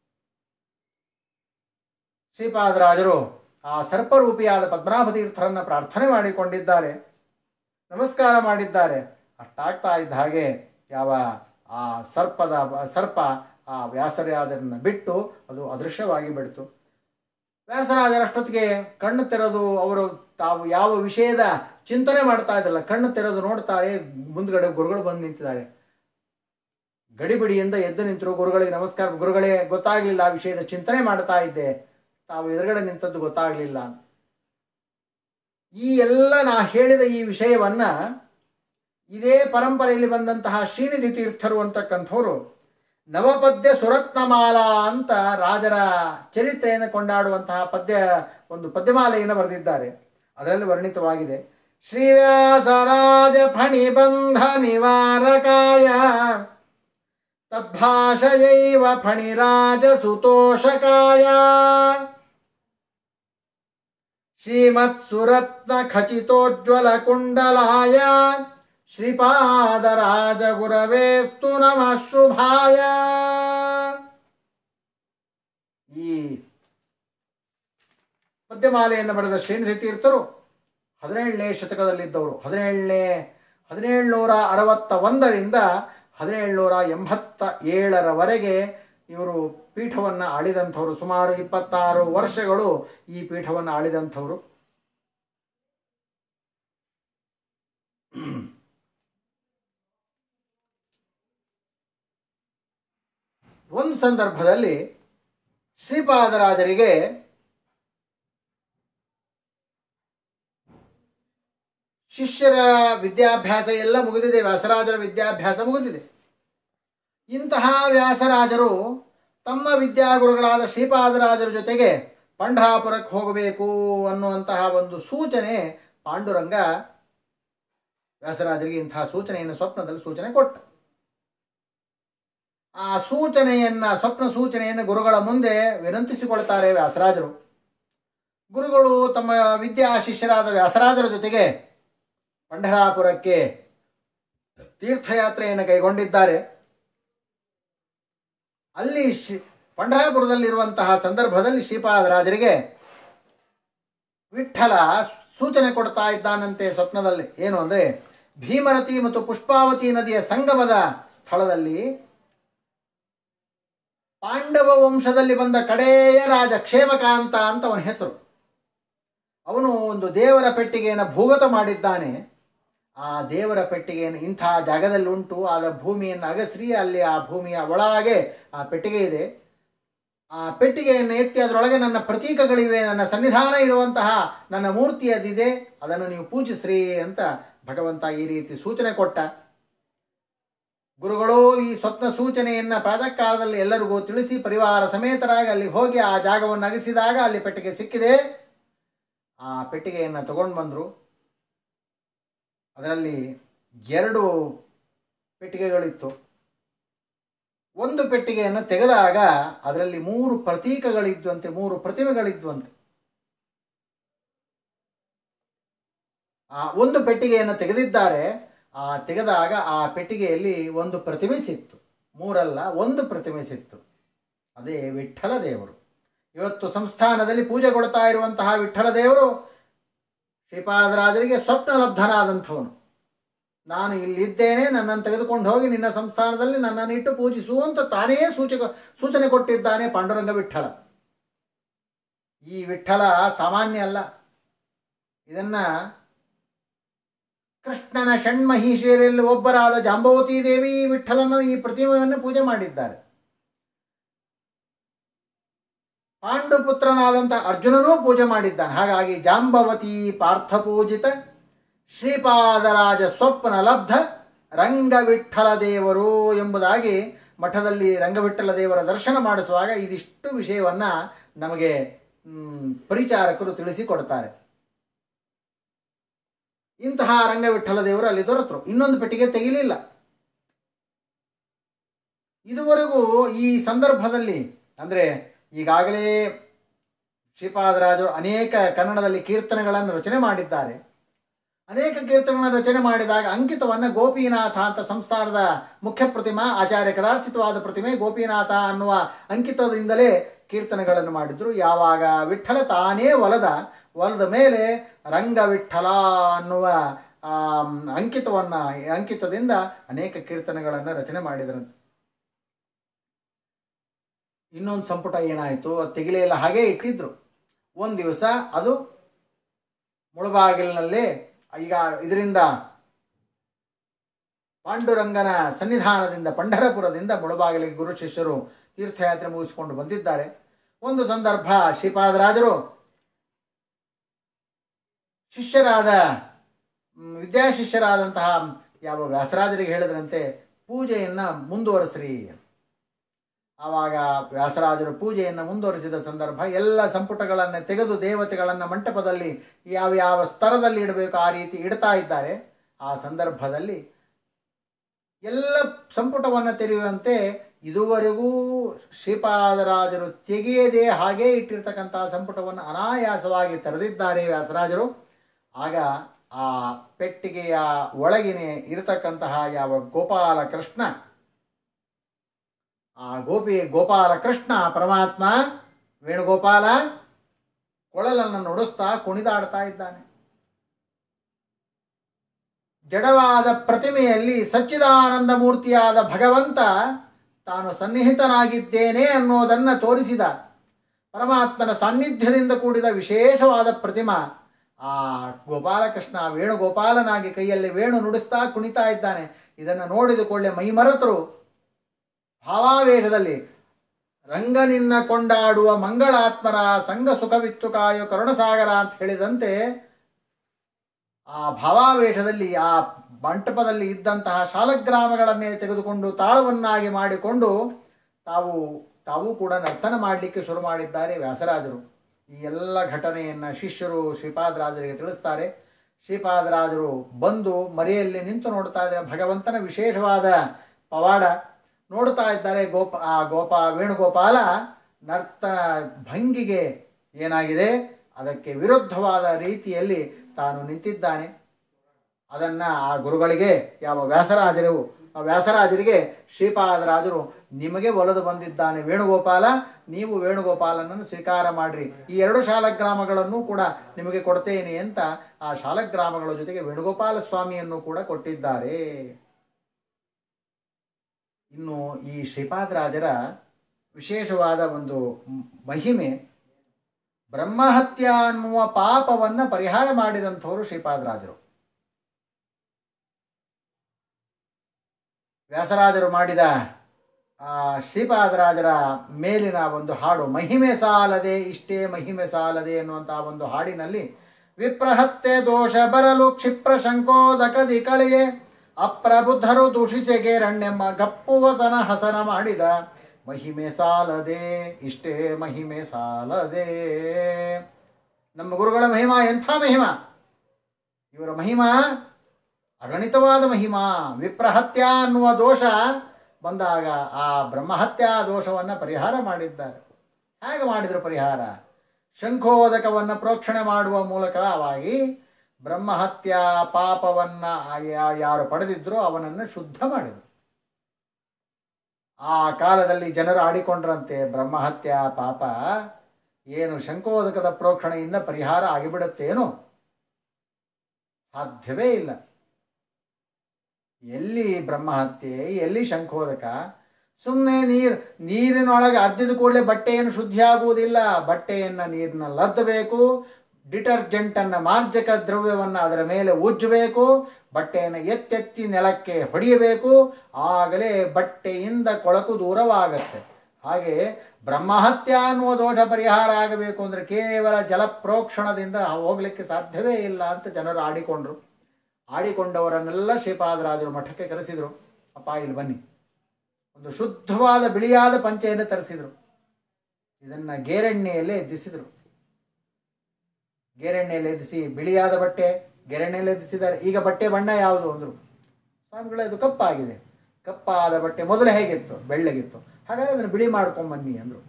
ಶ್ರೀಪಾದರಾಜರು ಆ ಸರ್ಪರೂಪಿಯಾದ ಪದ್ಮನಾಭ ತೀರ್ಥರನ್ನು ಪ್ರಾರ್ಥನೆ ಮಾಡಿಕೊಂಡಿದ್ದಾರೆ ನಮಸ್ಕಾರ ಮಾಡಿದ್ದಾರೆ ಅಷ್ಟಾಗ್ತಾ ಇದ್ದ ಹಾಗೆ ಯಾವ ಆ ಸರ್ಪದ ಸರ್ಪ ಆ ವ್ಯಾಸರಾಜರನ್ನು ಬಿಟ್ಟು ಅದು ಅದೃಶ್ಯವಾಗಿ ಬಿಡ್ತು ವ್ಯಾಸರಾಜರಷ್ಟೊತ್ತಿಗೆ ಕಣ್ಣು ತೆರೆದು ಅವರು ತಾವು ಯಾವ ವಿಷಯದ ಚಿಂತನೆ ಮಾಡ್ತಾ ಇದ್ರಲ್ಲ ಕಣ್ಣು ತೆರೆದು ನೋಡ್ತಾರೆ ಮುಂದ್ಗಡೆ ಗುರುಗಳು ಬಂದು ನಿಂತಿದ್ದಾರೆ ಗಡಿಬಿಡಿಯಿಂದ ಎದ್ದು ನಿಂತರು ಗುರುಗಳಿಗೆ ನಮಸ್ಕಾರ ಗುರುಗಳೇ ಗೊತ್ತಾಗಲಿಲ್ಲ ಆ ವಿಷಯದ ಚಿಂತನೆ ಮಾಡ್ತಾ ಇದ್ದೆ ತಾವು ಎದುರುಗಡೆ ನಿಂತದ್ದು ಗೊತ್ತಾಗಲಿಲ್ಲ ಈ ಎಲ್ಲ ನಾ ಹೇಳಿದ ಈ ವಿಷಯವನ್ನ ಇದೇ ಪರಂಪರೆಯಲ್ಲಿ ಬಂದಂತಹ ಶ್ರೀನಿಧಿ ತೀರ್ಥರು ಅಂತಕ್ಕಂಥವ್ರು ನವಪದ್ಯ ಸುರತ್ನಮಾಲಾ ಅಂತ ರಾಜರ ಚರಿತ್ರೆಯನ್ನು ಕೊಂಡಾಡುವಂತಹ ಪದ್ಯ ಒಂದು ಪದ್ಯಮಾಲೆಯನ್ನು ಬರೆದಿದ್ದಾರೆ ಅದರಲ್ಲಿ ವರ್ಣಿತವಾಗಿದೆ ಶ್ರೀವ್ಯಾಸರಾಜ ಫಣಿಬಂಧ ನಿವಾರಕಾಯ ತದ್ಭಾಷಯೈವ ಫಣಿರಾಜ ಸುತೋಷಕಾಯ ಶ್ರೀಮತ್ಸುರತ್ನ ಖಚಿತೋಜ್ವಲ ಕುಂಡಲಾಯ ಶ್ರೀಪಾದರಾಜ ಗುರವೇಸ್ತು ನಮಃ ಶುಭಾಯ ಈ ಪದ್ಯಮಾಲೆಯನ್ನು ಬರೆದ ಶ್ರೀನಿಧಿ ತೀರ್ಥರು ಹದಿನೇಳನೇ ಶತಕದಲ್ಲಿದ್ದವರು ಹದಿನೇಳನೇ ಹದಿನೇಳುನೂರ ಅರವತ್ತ ಒಂದರಿಂದ ಹದಿನೇಳುನೂರ ಎಂಬತ್ತ ಏಳರವರೆಗೆ ಇವರು ಪೀಠವನ್ನು ಆಳಿದಂಥವರು ಸುಮಾರು ಇಪ್ಪತ್ತಾರು ವರ್ಷಗಳು ಈ ಪೀಠವನ್ನು ಆಳಿದಂಥವರು ಒಂದು ಸಂದರ್ಭದಲ್ಲಿ ಶ್ರೀಪಾದರಾಜರಿಗೆ ಶಿಷ್ಯರ ವಿದ್ಯಾಭ್ಯಾಸ ಎಲ್ಲ ಮುಗಿದಿದೆ ವ್ಯಾಸರಾಜರ ವಿದ್ಯಾಭ್ಯಾಸ ಮುಗಿದಿದೆ ಇಂತಹ ವ್ಯಾಸರಾಜರು ತಮ್ಮ ವಿದ್ಯಾಗುರುಗಳಾದ ಶ್ರೀಪಾದರಾಜರ ಜೊತೆಗೆ ಪಂಢರಾಪುರಕ್ಕೆ ಹೋಗಬೇಕು ಅನ್ನುವಂತಹ ಒಂದು ಸೂಚನೆ ಪಾಂಡುರಂಗ ವ್ಯಾಸರಾಜರಿಗೆ ಇಂತಹ ಸೂಚನೆಯನ್ನು ಸ್ವಪ್ನದಲ್ಲಿ ಸೂಚನೆ ಕೊಟ್ಟ ಆ ಸೂಚನೆಯನ್ನ ಸ್ವಪ್ನ ಸೂಚನೆಯನ್ನು ಗುರುಗಳ ಮುಂದೆ ವಿನಂತಿಸಿಕೊಳ್ತಾರೆ ವ್ಯಾಸರಾಜರು ಗುರುಗಳು ತಮ್ಮ ವಿದ್ಯಾ ಶಿಷ್ಯರಾದ ವ್ಯಾಸರಾಜರ ಜೊತೆಗೆ ಪಂಢರಾಪುರಕ್ಕೆ ತೀರ್ಥಯಾತ್ರೆಯನ್ನು ಕೈಗೊಂಡಿದ್ದಾರೆ ಅಲ್ಲಿ ಶ್ರೀ ಪಂಢರಾಪುರದಲ್ಲಿರುವಂತಹ ಸಂದರ್ಭದಲ್ಲಿ ಶ್ರೀಪಾದರಾಜರಿಗೆ ವಿಠಲ ಸೂಚನೆ ಕೊಡ್ತಾ ಇದ್ದಾನಂತೆ ಸ್ವಪ್ನದಲ್ಲಿ ಏನು ಅಂದರೆ ಭೀಮರತಿ ಮತ್ತು ಪುಷ್ಪಾವತಿ ನದಿಯ ಸಂಗಮದ ಸ್ಥಳದಲ್ಲಿ ಪಾಂಡವ ವಂಶದಲ್ಲಿ ಬಂದ ಕಡೆಯ ರಾಜ ಕ್ಷೇಮಕಾಂತ ಅಂತ ಅವನ ಹೆಸರು ಅವನು ಒಂದು ದೇವರ ಪೆಟ್ಟಿಗೆಯನ್ನು ಭೂಗತ ಮಾಡಿದ್ದಾನೆ ಆ ದೇವರ ಪೆಟ್ಟಿಗೆಯನ್ನು ಇಂಥ ಜಾಗದಲ್ಲಿ ಉಂಟು ಆದ ಭೂಮಿಯನ್ನು ಅಗಸ್ರಿ ಅಲ್ಲಿ ಆ ಭೂಮಿಯ ಒಳಗೆ ಆ ಪೆಟ್ಟಿಗೆ ಇದೆ ಆ ಪೆಟ್ಟಿಗೆಯನ್ನು ಎತ್ತಿ ಅದರೊಳಗೆ ನನ್ನ ಪ್ರತೀಕಗಳಿವೆ ನನ್ನ ಸನ್ನಿಧಾನ ಇರುವಂತಹ ನನ್ನ ಮೂರ್ತಿ ಅದಿದೆ ಅದನ್ನು ನೀವು ಪೂಜಿಸ್ರಿ ಅಂತ ಭಗವಂತ ಈ ರೀತಿ ಸೂಚನೆ ಕೊಟ್ಟ ಗುರುಗಳು ಈ ಸ್ವಪ್ನ ಸೂಚನೆಯನ್ನು ಪ್ರಾತಃ ಕಾಲದಲ್ಲಿ ಎಲ್ಲರಿಗೂ ತಿಳಿಸಿ ಪರಿವಾರ ಸಮೇತರಾಗಿ ಅಲ್ಲಿ ಹೋಗಿ ಆ ಜಾಗವನ್ನು ಅಗಿಸಿದಾಗ ಅಲ್ಲಿ ಪೆಟ್ಟಿಗೆ ಸಿಕ್ಕಿದೆ ಆ ಪೆಟ್ಟಿಗೆಯನ್ನು ತಗೊಂಡು ಬಂದರು ಅದರಲ್ಲಿ ಎರಡು ಪೆಟ್ಟಿಗೆಗಳಿತ್ತು ಒಂದು ಪೆಟ್ಟಿಗೆಯನ್ನು ತೆಗೆದಾಗ ಅದರಲ್ಲಿ ಮೂರು ಪ್ರತೀಕಗಳಿದ್ವಂತೆ ಮೂರು ಪ್ರತಿಮೆಗಳಿದ್ವಂತೆ ಆ ಒಂದು ಪೆಟ್ಟಿಗೆಯನ್ನು ತೆಗೆದಿದ್ದಾರೆ ಆ ತೆಗೆದಾಗ ಆ ಪೆಟ್ಟಿಗೆಯಲ್ಲಿ ಒಂದು ಪ್ರತಿಮೆ ಸಿಕ್ತು ಮೂರಲ್ಲ ಒಂದು ಪ್ರತಿಮೆ ಸಿಕ್ತು ಅದೇ ವಿಠ್ಠಲ ದೇವರು ಇವತ್ತು ಸಂಸ್ಥಾನದಲ್ಲಿ ಪೂಜೆ ಕೊಡ್ತಾ ಇರುವಂತಹ ವಿಠ್ಠಲ ದೇವರು ಶ್ರೀಪಾದರಾಜರಿಗೆ ಸ್ವಪ್ನ ಲಬ್ಧನಾದಂಥವನು ನಾನು ಇಲ್ಲಿದ್ದೇನೆ ನನ್ನನ್ನು ತೆಗೆದುಕೊಂಡು ಹೋಗಿ ನಿನ್ನ ಸಂಸ್ಥಾನದಲ್ಲಿ ನನ್ನನ್ನು ಇಟ್ಟು ಪೂಜಿಸು ಅಂತ ತಾನೇ ಸೂಚಕ ಸೂಚನೆ ಕೊಟ್ಟಿದ್ದಾನೆ ಪಾಂಡುರಂಗ ವಿಠ್ಠಲ ಈ ವಿಠ್ಠಲ ಸಾಮಾನ್ಯ ಅಲ್ಲ ಇದನ್ನ ಕೃಷ್ಣನ ಷಣ್ಮಹಿಷಿಯರಲ್ಲಿ ಒಬ್ಬರಾದ ಜಾಂಬವತಿ ದೇವಿ ಈ ವಿಠ್ಠಲನ ಈ ಪ್ರತಿಮೆಯನ್ನು ಪೂಜೆ ಮಾಡಿದ್ದಾರೆ ಪಾಂಡುಪುತ್ರನಾದಂಥ ಅರ್ಜುನನೂ ಪೂಜೆ ಮಾಡಿದ್ದಾನೆ ಹಾಗಾಗಿ ಜಾಂಬವತಿ ಪಾರ್ಥಪೂಜಿತ ಶ್ರೀಪಾದರಾಜ ಸ್ವಪ್ನ ಲಬ್ಧ ರಂಗವಿಠಲ ದೇವರು ಎಂಬುದಾಗಿ ಮಠದಲ್ಲಿ ರಂಗವಿಠಲ ದೇವರ ದರ್ಶನ ಮಾಡಿಸುವಾಗ ಇದಿಷ್ಟು ವಿಷಯವನ್ನು ನಮಗೆ ಮ್, ಪರಿಚಾರಕರು ತಿಳಿಸಿಕೊಡ್ತಾರೆ ಇಂತಹ ರಂಗವಿಠಲ ದೇವರು ಅಲ್ಲಿ ದೊರೆತರು ಇನ್ನೊಂದು ಪೆಟ್ಟಿಗೆ ತೆಗಿಲಿಲ್ಲ ಇದುವರೆಗೂ ಈ ಸಂದರ್ಭದಲ್ಲಿ ಅಂದರೆ ಈಗಾಗಲೇ ಶ್ರೀಪಾದರಾಜರು ಅನೇಕ ಕನ್ನಡದಲ್ಲಿ ಕೀರ್ತನೆಗಳನ್ನು ರಚನೆ ಮಾಡಿದ್ದಾರೆ ಅನೇಕ ಕೀರ್ತನೆಗಳನ್ನು ರಚನೆ ಮಾಡಿದಾಗ ಅಂಕಿತವನ್ನು ಗೋಪಿನಾಥ ಅಂತ ಸಂಸ್ಥಾನದ ಮುಖ್ಯ ಪ್ರತಿಮಾ ಆಚಾರ್ಯ ಕರಾರ್ಚಿತವಾದ ಪ್ರತಿಮೆ ಗೋಪಿನಾಥ ಅನ್ನುವ ಅಂಕಿತದಿಂದಲೇ ಕೀರ್ತನೆಗಳನ್ನು ಮಾಡಿದ್ರು ಯಾವಾಗ ವಿಠ್ಠಲ ತಾನೇ ಒಲದ ಒಲದ ಮೇಲೆ ರಂಗ ವಿಠ್ಠಲ ಅನ್ನುವ ಆಮ್, ಅಂಕಿತವನ್ನು ಅಂಕಿತದಿಂದ ಅನೇಕ ಕೀರ್ತನೆಗಳನ್ನು ರಚನೆ ಮಾಡಿದ್ರಂತೆ ಇನ್ನೊಂದು ಸಂಪುಟ ಏನಾಯಿತು ಅದು ತೆಗಿಲೇ ಇಲ್ಲ ಹಾಗೇ ಇಟ್ಟಿದ್ರು ಒಂದು ದಿವಸ ಅದು ಮುಳಬಾಗಿಲಿನಲ್ಲಿ ಈಗ ಇದರಿಂದ ಪಾಂಡುರಂಗನ ಸನ್ನಿಧಾನದಿಂದ ಪಂಢರಪುರದಿಂದ ಮುಳಬಾಗಿಲಿಗೆ ಗುರು ಶಿಷ್ಯರು ತೀರ್ಥಯಾತ್ರೆ ಮುಗಿಸಿಕೊಂಡು ಬಂದಿದ್ದಾರೆ ಒಂದು ಸಂದರ್ಭ ಶ್ರೀಪಾದರಾಜರು ಶಿಷ್ಯರಾದ ಮ್, ವಿದ್ಯಾಶಿಷ್ಯರಾದಂತಹ ಯಾವ ವ್ಯಾಸರಾಜರಿಗೆ ಹೇಳಿದ್ರಂತೆ ಪೂಜೆಯನ್ನು ಮುಂದುವರಿಸ್ರಿ ಆವಾಗ ವ್ಯಾಸರಾಜರು ಪೂಜೆಯನ್ನು ಮುಂದುವರಿಸಿದ ಸಂದರ್ಭ ಎಲ್ಲ ಸಂಪುಟಗಳನ್ನು ತೆಗೆದು ದೇವತೆಗಳನ್ನು ಮಂಟಪದಲ್ಲಿ ಯಾವ ಯಾವ ಸ್ತರದಲ್ಲಿ ಇಡಬೇಕು ಆ ರೀತಿ ಇಡ್ತಾ ಇದ್ದಾರೆ ಆ ಸಂದರ್ಭದಲ್ಲಿ ಎಲ್ಲ ಸಂಪುಟವನ್ನು ತೆರೆಯುವಂತೆ ಇದುವರೆಗೂ ಶ್ರೀಪಾದರಾಜರು ತೆಗೆಯದೆ ಹಾಗೇ ಇಟ್ಟಿರ್ತಕ್ಕಂತಹ ಸಂಪುಟವನ್ನು ಅನಾಯಾಸವಾಗಿ ತೆರೆದಿದ್ದಾರೆ ವ್ಯಾಸರಾಜರು ಆಗ ಆ ಪೆಟ್ಟಿಗೆಯ ಒಳಗಿನೇ ಇರತಕ್ಕಂತಹ ಯಾವ ಗೋಪಾಲ ಕೃಷ್ಣ ಆ ಗೋಪಿ ಗೋಪಾಲ ಕೃಷ್ಣ ಪರಮಾತ್ಮ ವೇಣುಗೋಪಾಲ ಕೊಳಲನ್ನು ನುಡಿಸ್ತಾ ಕುಣಿದಾಡ್ತಾ ಇದ್ದಾನೆ ಜಡವಾದ ಪ್ರತಿಮೆಯಲ್ಲಿ ಸಚ್ಚಿದಾನಂದ ಮೂರ್ತಿಯಾದ ಭಗವಂತ ತಾನು ಸನ್ನಿಹಿತನಾಗಿದ್ದೇನೆ ಅನ್ನೋದನ್ನು ತೋರಿಸಿದ ಪರಮಾತ್ಮನ ಸಾನ್ನಿಧ್ಯದಿಂದ ಕೂಡಿದ ವಿಶೇಷವಾದ ಪ್ರತಿಮಾ ಆ ಗೋಪಾಲಕೃಷ್ಣ ವೇಣುಗೋಪಾಲನಾಗಿ ಕೈಯಲ್ಲಿ ವೇಣು ನುಡಿಸ್ತಾ ಕುಣಿತಾ ಇದ್ದಾನೆ ಇದನ್ನು ನೋಡಿದ ಕೂಡಲೇ ಮೈಮರೆತರು ಭಾವಾವೇಶದಲ್ಲಿ ರಂಗನಿನ್ನ ಕೊಂಡಾಡುವ ಮಂಗಳಾತ್ಮರ ಸಂಘ ಸುಖವಿತ್ತು ಕಾಯೋ ಕರುಣಸಾಗರ ಅಂತ ಹೇಳಿದಂತೆ ಆ ಭಾವಾವೇಶದಲ್ಲಿ ಆ ಮಂಟಪದಲ್ಲಿ ಇದ್ದಂತಹ ಶಾಲಗ್ರಾಮಗಳನ್ನೇ ತೆಗೆದುಕೊಂಡು ತಾಳವನ್ನಾಗಿ ಮಾಡಿಕೊಂಡು ತಾವು ತಾವು ಕೂಡ ನರ್ತನ ಮಾಡಲಿಕ್ಕೆ ಶುರು ಮಾಡಿದ್ದಾರೆ ವ್ಯಾಸರಾಜರು ಈ ಎಲ್ಲ ಘಟನೆಯನ್ನು ಶಿಷ್ಯರು ಶ್ರೀಪಾದರಾಜರಿಗೆ ತಿಳಿಸ್ತಾರೆ ಶ್ರೀಪಾದರಾಜರು ಬಂದು ಮರೆಯಲ್ಲಿ ನಿಂತು ನೋಡ್ತಾ ಇದ್ದಾರೆ ಭಗವಂತನ ವಿಶೇಷವಾದ ಪವಾಡ ನೋಡ್ತಾ ಇದ್ದಾರೆ ಗೋಪ ಆ ಗೋಪ ವೇಣುಗೋಪಾಲ ನರ್ತನ ಭಂಗಿಗೆ ಏನಾಗಿದೆ ಅದಕ್ಕೆ ವಿರುದ್ಧವಾದ ರೀತಿಯಲ್ಲಿ ತಾನು ನಿಂತಿದ್ದಾನೆ ಅದನ್ನು ಆ ಗುರುಗಳಿಗೆ ಯಾವ ವ್ಯಾಸರಾಜರು ಆ ವ್ಯಾಸರಾಜರಿಗೆ ಶ್ರೀಪಾದರಾಜರು ನಿಮಗೆ ಒಲದು ಬಂದಿದ್ದಾನೆ ವೇಣುಗೋಪಾಲ ನೀವು ವೇಣುಗೋಪಾಲನನ್ನು ಸ್ವೀಕಾರ ಮಾಡಿರಿ ಈ ಎರಡು ಶಾಲಗ್ರಾಮಗಳನ್ನು ಕೂಡ ನಿಮಗೆ ಕೊಡ್ತೇನೆ ಅಂತ ಆ ಶಾಲಗ್ರಾಮಗಳ ಜೊತೆಗೆ ವೇಣುಗೋಪಾಲ ಸ್ವಾಮಿಯನ್ನು ಕೂಡ ಕೊಟ್ಟಿದ್ದಾರೆ ಇನ್ನು ಈ ಶ್ರೀಪಾದರಾಜರ ವಿಶೇಷವಾದ ಒಂದು ಮ್- ಮಹಿಮೆ ಬ್ರಹ್ಮಹತ್ಯ ಅನ್ನುವ ಪಾಪವನ್ನು ಪರಿಹಾರ ಮಾಡಿದಂಥವರು ಶ್ರೀಪಾದರಾಜರು ವ್ಯಾಸರಾಜರು ಮಾಡಿದ ಆ ಶ್ರೀಪಾದರಾಜರ ಮೇಲಿನ ಒಂದು ಹಾಡು ಮಹಿಮೆ ಸಾಲದೆ ಇಷ್ಟೇ ಮಹಿಮೆ ಸಾಲದೆ ಎನ್ನುವಂತಹ ಒಂದು ಹಾಡಿನಲ್ಲಿ ವಿಪ್ರಹತ್ಯೆ ದೋಷ ಬರಲು ಕ್ಷಿಪ್ರ ಶಂಕೋದಕದಿ ಕಳೆಯೇ ಅಪ್ರಬುದ್ಧರು ದೂಷಿಸೆಗೆ ರಣ್ಣೆಮ್ಮ ಗಪ್ಪು ವಸನ ಹಸನ ಮಾಡಿದ ಮಹಿಮೆ ಸಾಲದೆ ಇಷ್ಟೇ ಮಹಿಮೆ ಸಾಲದೆ ನಮ್ಮ ಗುರುಗಳ ಮಹಿಮಾ ಎಂಥ ಮಹಿಮಾ ಇವರ ಮಹಿಮಾ ಅಗಣಿತವಾದ ಮಹಿಮಾ ವಿಪ್ರಹತ್ಯ ಅನ್ನುವ ದೋಷ ಬಂದಾಗ ಆ ಬ್ರಹ್ಮಹತ್ಯಾ ದೋಷವನ್ನು ಪರಿಹಾರ ಮಾಡಿದ್ದಾರೆ ಹೇಗೆ ಮಾಡಿದರು ಪರಿಹಾರ ಶಂಖೋದಕವನ್ನು ಪ್ರೋಕ್ಷಣೆ ಮಾಡುವ ಮೂಲಕವಾಗಿ ಬ್ರಹ್ಮಹತ್ಯಾ ಪಾಪವನ್ನು ಯಾರು ಪಡೆದಿದ್ರೋ ಅವನನ್ನು ಶುದ್ಧ ಮಾಡಿದರು ಆ ಕಾಲದಲ್ಲಿ ಜನರು ಆಡಿಕೊಂಡ್ರಂತೆ ಬ್ರಹ್ಮಹತ್ಯಾ ಪಾಪ ಏನು ಶಂಖೋದಕದ ಪ್ರೋಕ್ಷಣೆಯಿಂದ ಪರಿಹಾರ ಆಗಿಬಿಡುತ್ತೇನೋ ಸಾಧ್ಯವೇ ಇಲ್ಲ ಎಲ್ಲಿ ಬ್ರಹ್ಮಹತ್ಯೆ ಎಲ್ಲಿ ಶಂಖೋದಕ ಸುಮ್ಮನೆ ನೀರು ನೀರಿನೊಳಗೆ ಅದ್ದಿದ ಕೂಡಲೇ ಬಟ್ಟೆಯನ್ನು ಶುದ್ಧಿ ಆಗುವುದಿಲ್ಲ ಬಟ್ಟೆಯನ್ನು ನೀರಿನಲ್ಲಿ ಅದ್ದಬೇಕು ಡಿಟರ್ಜೆಂಟನ್ನು ಮಾರ್ಜಕ ದ್ರವ್ಯವನ್ನು ಅದರ ಮೇಲೆ ಉಜ್ಜಬೇಕು ಬಟ್ಟೆಯನ್ನು ಎತ್ತೆತ್ತಿ ನೆಲಕ್ಕೆ ಹೊಡೆಯಬೇಕು ಆಗಲೇ ಬಟ್ಟೆಯಿಂದ ಕೊಳಕು ದೂರವಾಗತ್ತೆ ಹಾಗೆ ಬ್ರಹ್ಮಹತ್ಯ ಅನ್ನುವ ದೋಷ ಪರಿಹಾರ ಆಗಬೇಕು ಅಂದರೆ ಕೇವಲ ಜಲಪ್ರೋಕ್ಷಣದಿಂದ ಹೋಗಲಿಕ್ಕೆ ಸಾಧ್ಯವೇ ಇಲ್ಲ ಅಂತ ಜನರು ಆಡಿಕೊಂಡ್ರು ಆಡಿಕೊಂಡವರನ್ನೆಲ್ಲ ಶ್ರೀಪಾದರಾಜರು ಮಠಕ್ಕೆ ಕರೆಸಿದರು ಅಪ್ಪ ಇಲ್ಲಿ ಬನ್ನಿ ಒಂದು ಶುದ್ಧವಾದ ಬಿಳಿಯಾದ ಪಂಚೆಯನ್ನು ತರಿಸಿದರು ಇದನ್ನು ಗೇರೆಣ್ಣೆಯಲ್ಲೇ ಎದ್ದಿಸಿದರು ಗೇರೆಣ್ಣೆಯಲ್ಲಿ ಎದ್ದಿಸಿ ಬಿಳಿಯಾದ ಬಟ್ಟೆ ಗೆರೆಣ್ಣೆಯಲ್ಲಿ ಎದ್ದಿಸಿದ್ದಾರೆ ಈಗ ಬಟ್ಟೆ ಬಣ್ಣ ಯಾವುದು ಅಂದರು ಸ್ವಾಮಿಗಳೇ ಇದು ಕಪ್ಪಾಗಿದೆ ಕಪ್ಪಾದ ಬಟ್ಟೆ ಮೊದಲು ಹೇಗಿತ್ತು ಬೆಳ್ಳಗಿತ್ತು ಹಾಗಾದ್ರೆ ಅದನ್ನು ಬಿಳಿ ಮಾಡ್ಕೊಂಬನ್ನಿ ಅಂದರು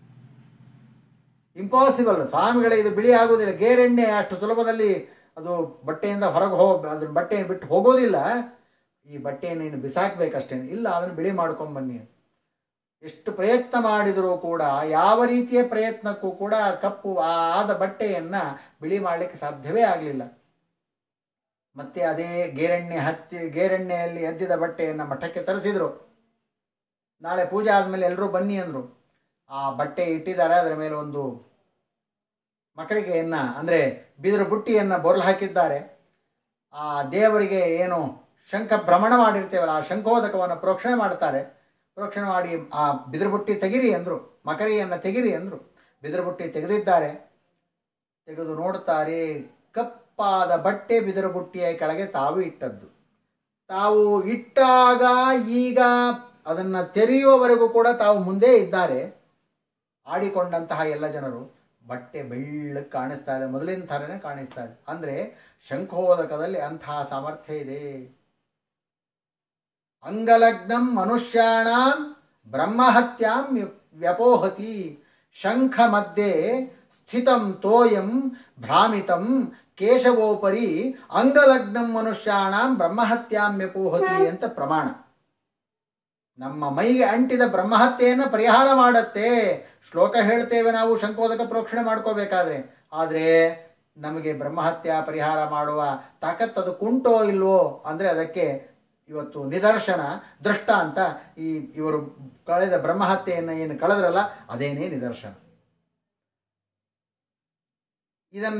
ಇಂಪಾಸಿಬಲ್ ಸ್ವಾಮಿಗಳೇ ಇದು ಬಿಳಿ ಆಗೋದಿಲ್ಲ ಗೇರೆಣ್ಣೆ ಅಷ್ಟು ಸುಲಭದಲ್ಲಿ ಅದು ಬಟ್ಟೆಯಿಂದ ಹೊರಗೆ ಹೋಗಿ ಅದನ್ನ ಬಟ್ಟೆ ಬಿಟ್ಟು ಹೋಗೋದಿಲ್ಲ ಈ ಬಟ್ಟೆಯನ್ನು ಇನ್ನು ಬಿಸಾಕ್ಬೇಕಷ್ಟೇ ಇಲ್ಲ ಅದನ್ನು ಬಿಳಿ ಮಾಡ್ಕೊಂಬನ್ನಿ ಎಷ್ಟು ಪ್ರಯತ್ನ ಮಾಡಿದರೂ ಕೂಡ ಯಾವ ರೀತಿಯ ಪ್ರಯತ್ನಕ್ಕೂ ಕೂಡ ಕಪ್ಪು ಆದ ಬಟ್ಟೆಯನ್ನು ಬಿಳಿ ಮಾಡಲಿಕ್ಕೆ ಸಾಧ್ಯವೇ ಆಗಲಿಲ್ಲ ಮತ್ತೆ ಅದೇ ಗೇರೆಣ್ಣೆ ಹತ್ತಿ ಗೇರೆಣ್ಣೆಯಲ್ಲಿ ಎದ್ದಿದ ಬಟ್ಟೆಯನ್ನು ಮಠಕ್ಕೆ ತರಿಸಿದರು ನಾಳೆ ಪೂಜೆ ಆದಮೇಲೆ ಎಲ್ಲರೂ ಬನ್ನಿ ಅಂದರು ಆ ಬಟ್ಟೆ ಇಟ್ಟಿದ್ದಾರೆ ಅದರ ಮೇಲೆ ಒಂದು ಮಕರಿಗೆಯನ್ನು ಅಂದರೆ ಬಿದಿರು ಬುಟ್ಟಿಯನ್ನು ಬೊರ್ಲು ಹಾಕಿದ್ದಾರೆ ಆ ದೇವರಿಗೆ ಏನು ಶಂಖ ಭ್ರಮಣ ಮಾಡಿರ್ತೇವಲ್ಲ ಆ ಶಂಖೋದಕವನ್ನು ಪ್ರೋಕ್ಷಣೆ ಮಾಡ್ತಾರೆ ಪ್ರೋಕ್ಷಣೆ ಮಾಡಿ ಆ ಬಿದಿರು ಬುಟ್ಟಿ ತೆಗಿರಿ ಅಂದರು ಮಕರಿಯನ್ನು ತೆಗಿರಿ ಅಂದರು ಬಿದಿರು ಬುಟ್ಟಿ ತೆಗೆದಿದ್ದಾರೆ ತೆಗೆದು ನೋಡ್ತಾರೆ ಕಪ್ಪಾದ ಬಟ್ಟೆ ಬಿದಿರು ಬುಟ್ಟಿಯ ಕೆಳಗೆ ತಾವು ಇಟ್ಟದ್ದು ತಾವು ಇಟ್ಟಾಗ ಈಗ ಅದನ್ನು ತೆರೆಯುವವರೆಗೂ ಕೂಡ ತಾವು ಮುಂದೆ ಇದ್ದಾರೆ ಆಡಿಕೊಂಡಂತಹ ಎಲ್ಲ ಜನರು ಬಟ್ಟೆ ಬೆಳ್ಳಗೆ ಕಾಣಿಸ್ತಾ ಇದೆ ಮೊದಲಿನ ಥರನೇ ಕಾಣಿಸ್ತಾ ಇದೆ ಅಂದರೆ ಶಂಖೋದಕದಲ್ಲಿ ಅಂತಹ ಸಾಮರ್ಥ್ಯ ಇದೆ ಅಂಗಲಗ್ನಂ ಮನುಷ್ಯಾಣ ಬ್ರಹ್ಮಹತ್ಯಾಂ ವ್ಯಪೋಹತಿ ಶಂಖ ಮಧ್ಯೆ ಸ್ಥಿತಂ ತೋಯಂ ಭ್ರಾಮಿತಂ ಕೇಶವೋಪರಿ ಅಂಗಲಗ್ನಂ ಮನುಷ್ಯಾಣ ಬ್ರಹ್ಮಹತ್ಯಾಂ ವ್ಯಪೋಹತಿ ಅಂತ ಪ್ರಮಾಣ ನಮ್ಮ ಮೈಗೆ ಅಂಟಿದ ಬ್ರಹ್ಮಹತ್ಯೆಯನ್ನು ಪರಿಹಾರ ಮಾಡತ್ತೆ ಶ್ಲೋಕ ಹೇಳ್ತೇವೆ ನಾವು ಶಂಕೋದಕ ಪ್ರೋಕ್ಷಣೆ ಮಾಡ್ಕೋಬೇಕಾದ್ರೆ ಆದರೆ ನಮಗೆ ಬ್ರಹ್ಮಹತ್ಯ ಪರಿಹಾರ ಮಾಡುವ ತಾಕತ್ತು ಅದು ಕುಂಟೋ ಇಲ್ವೋ ಅಂದರೆ ಅದಕ್ಕೆ ಇವತ್ತು ನಿದರ್ಶನ ದೃಷ್ಟ ಅಂತ ಈ ಇವರು ಕಳೆದ ಬ್ರಹ್ಮಹತ್ಯೆಯನ್ನು ಏನು ಕಳೆದ್ರಲ್ಲ ಅದೇನೇ ನಿದರ್ಶನ ಇದನ್ನ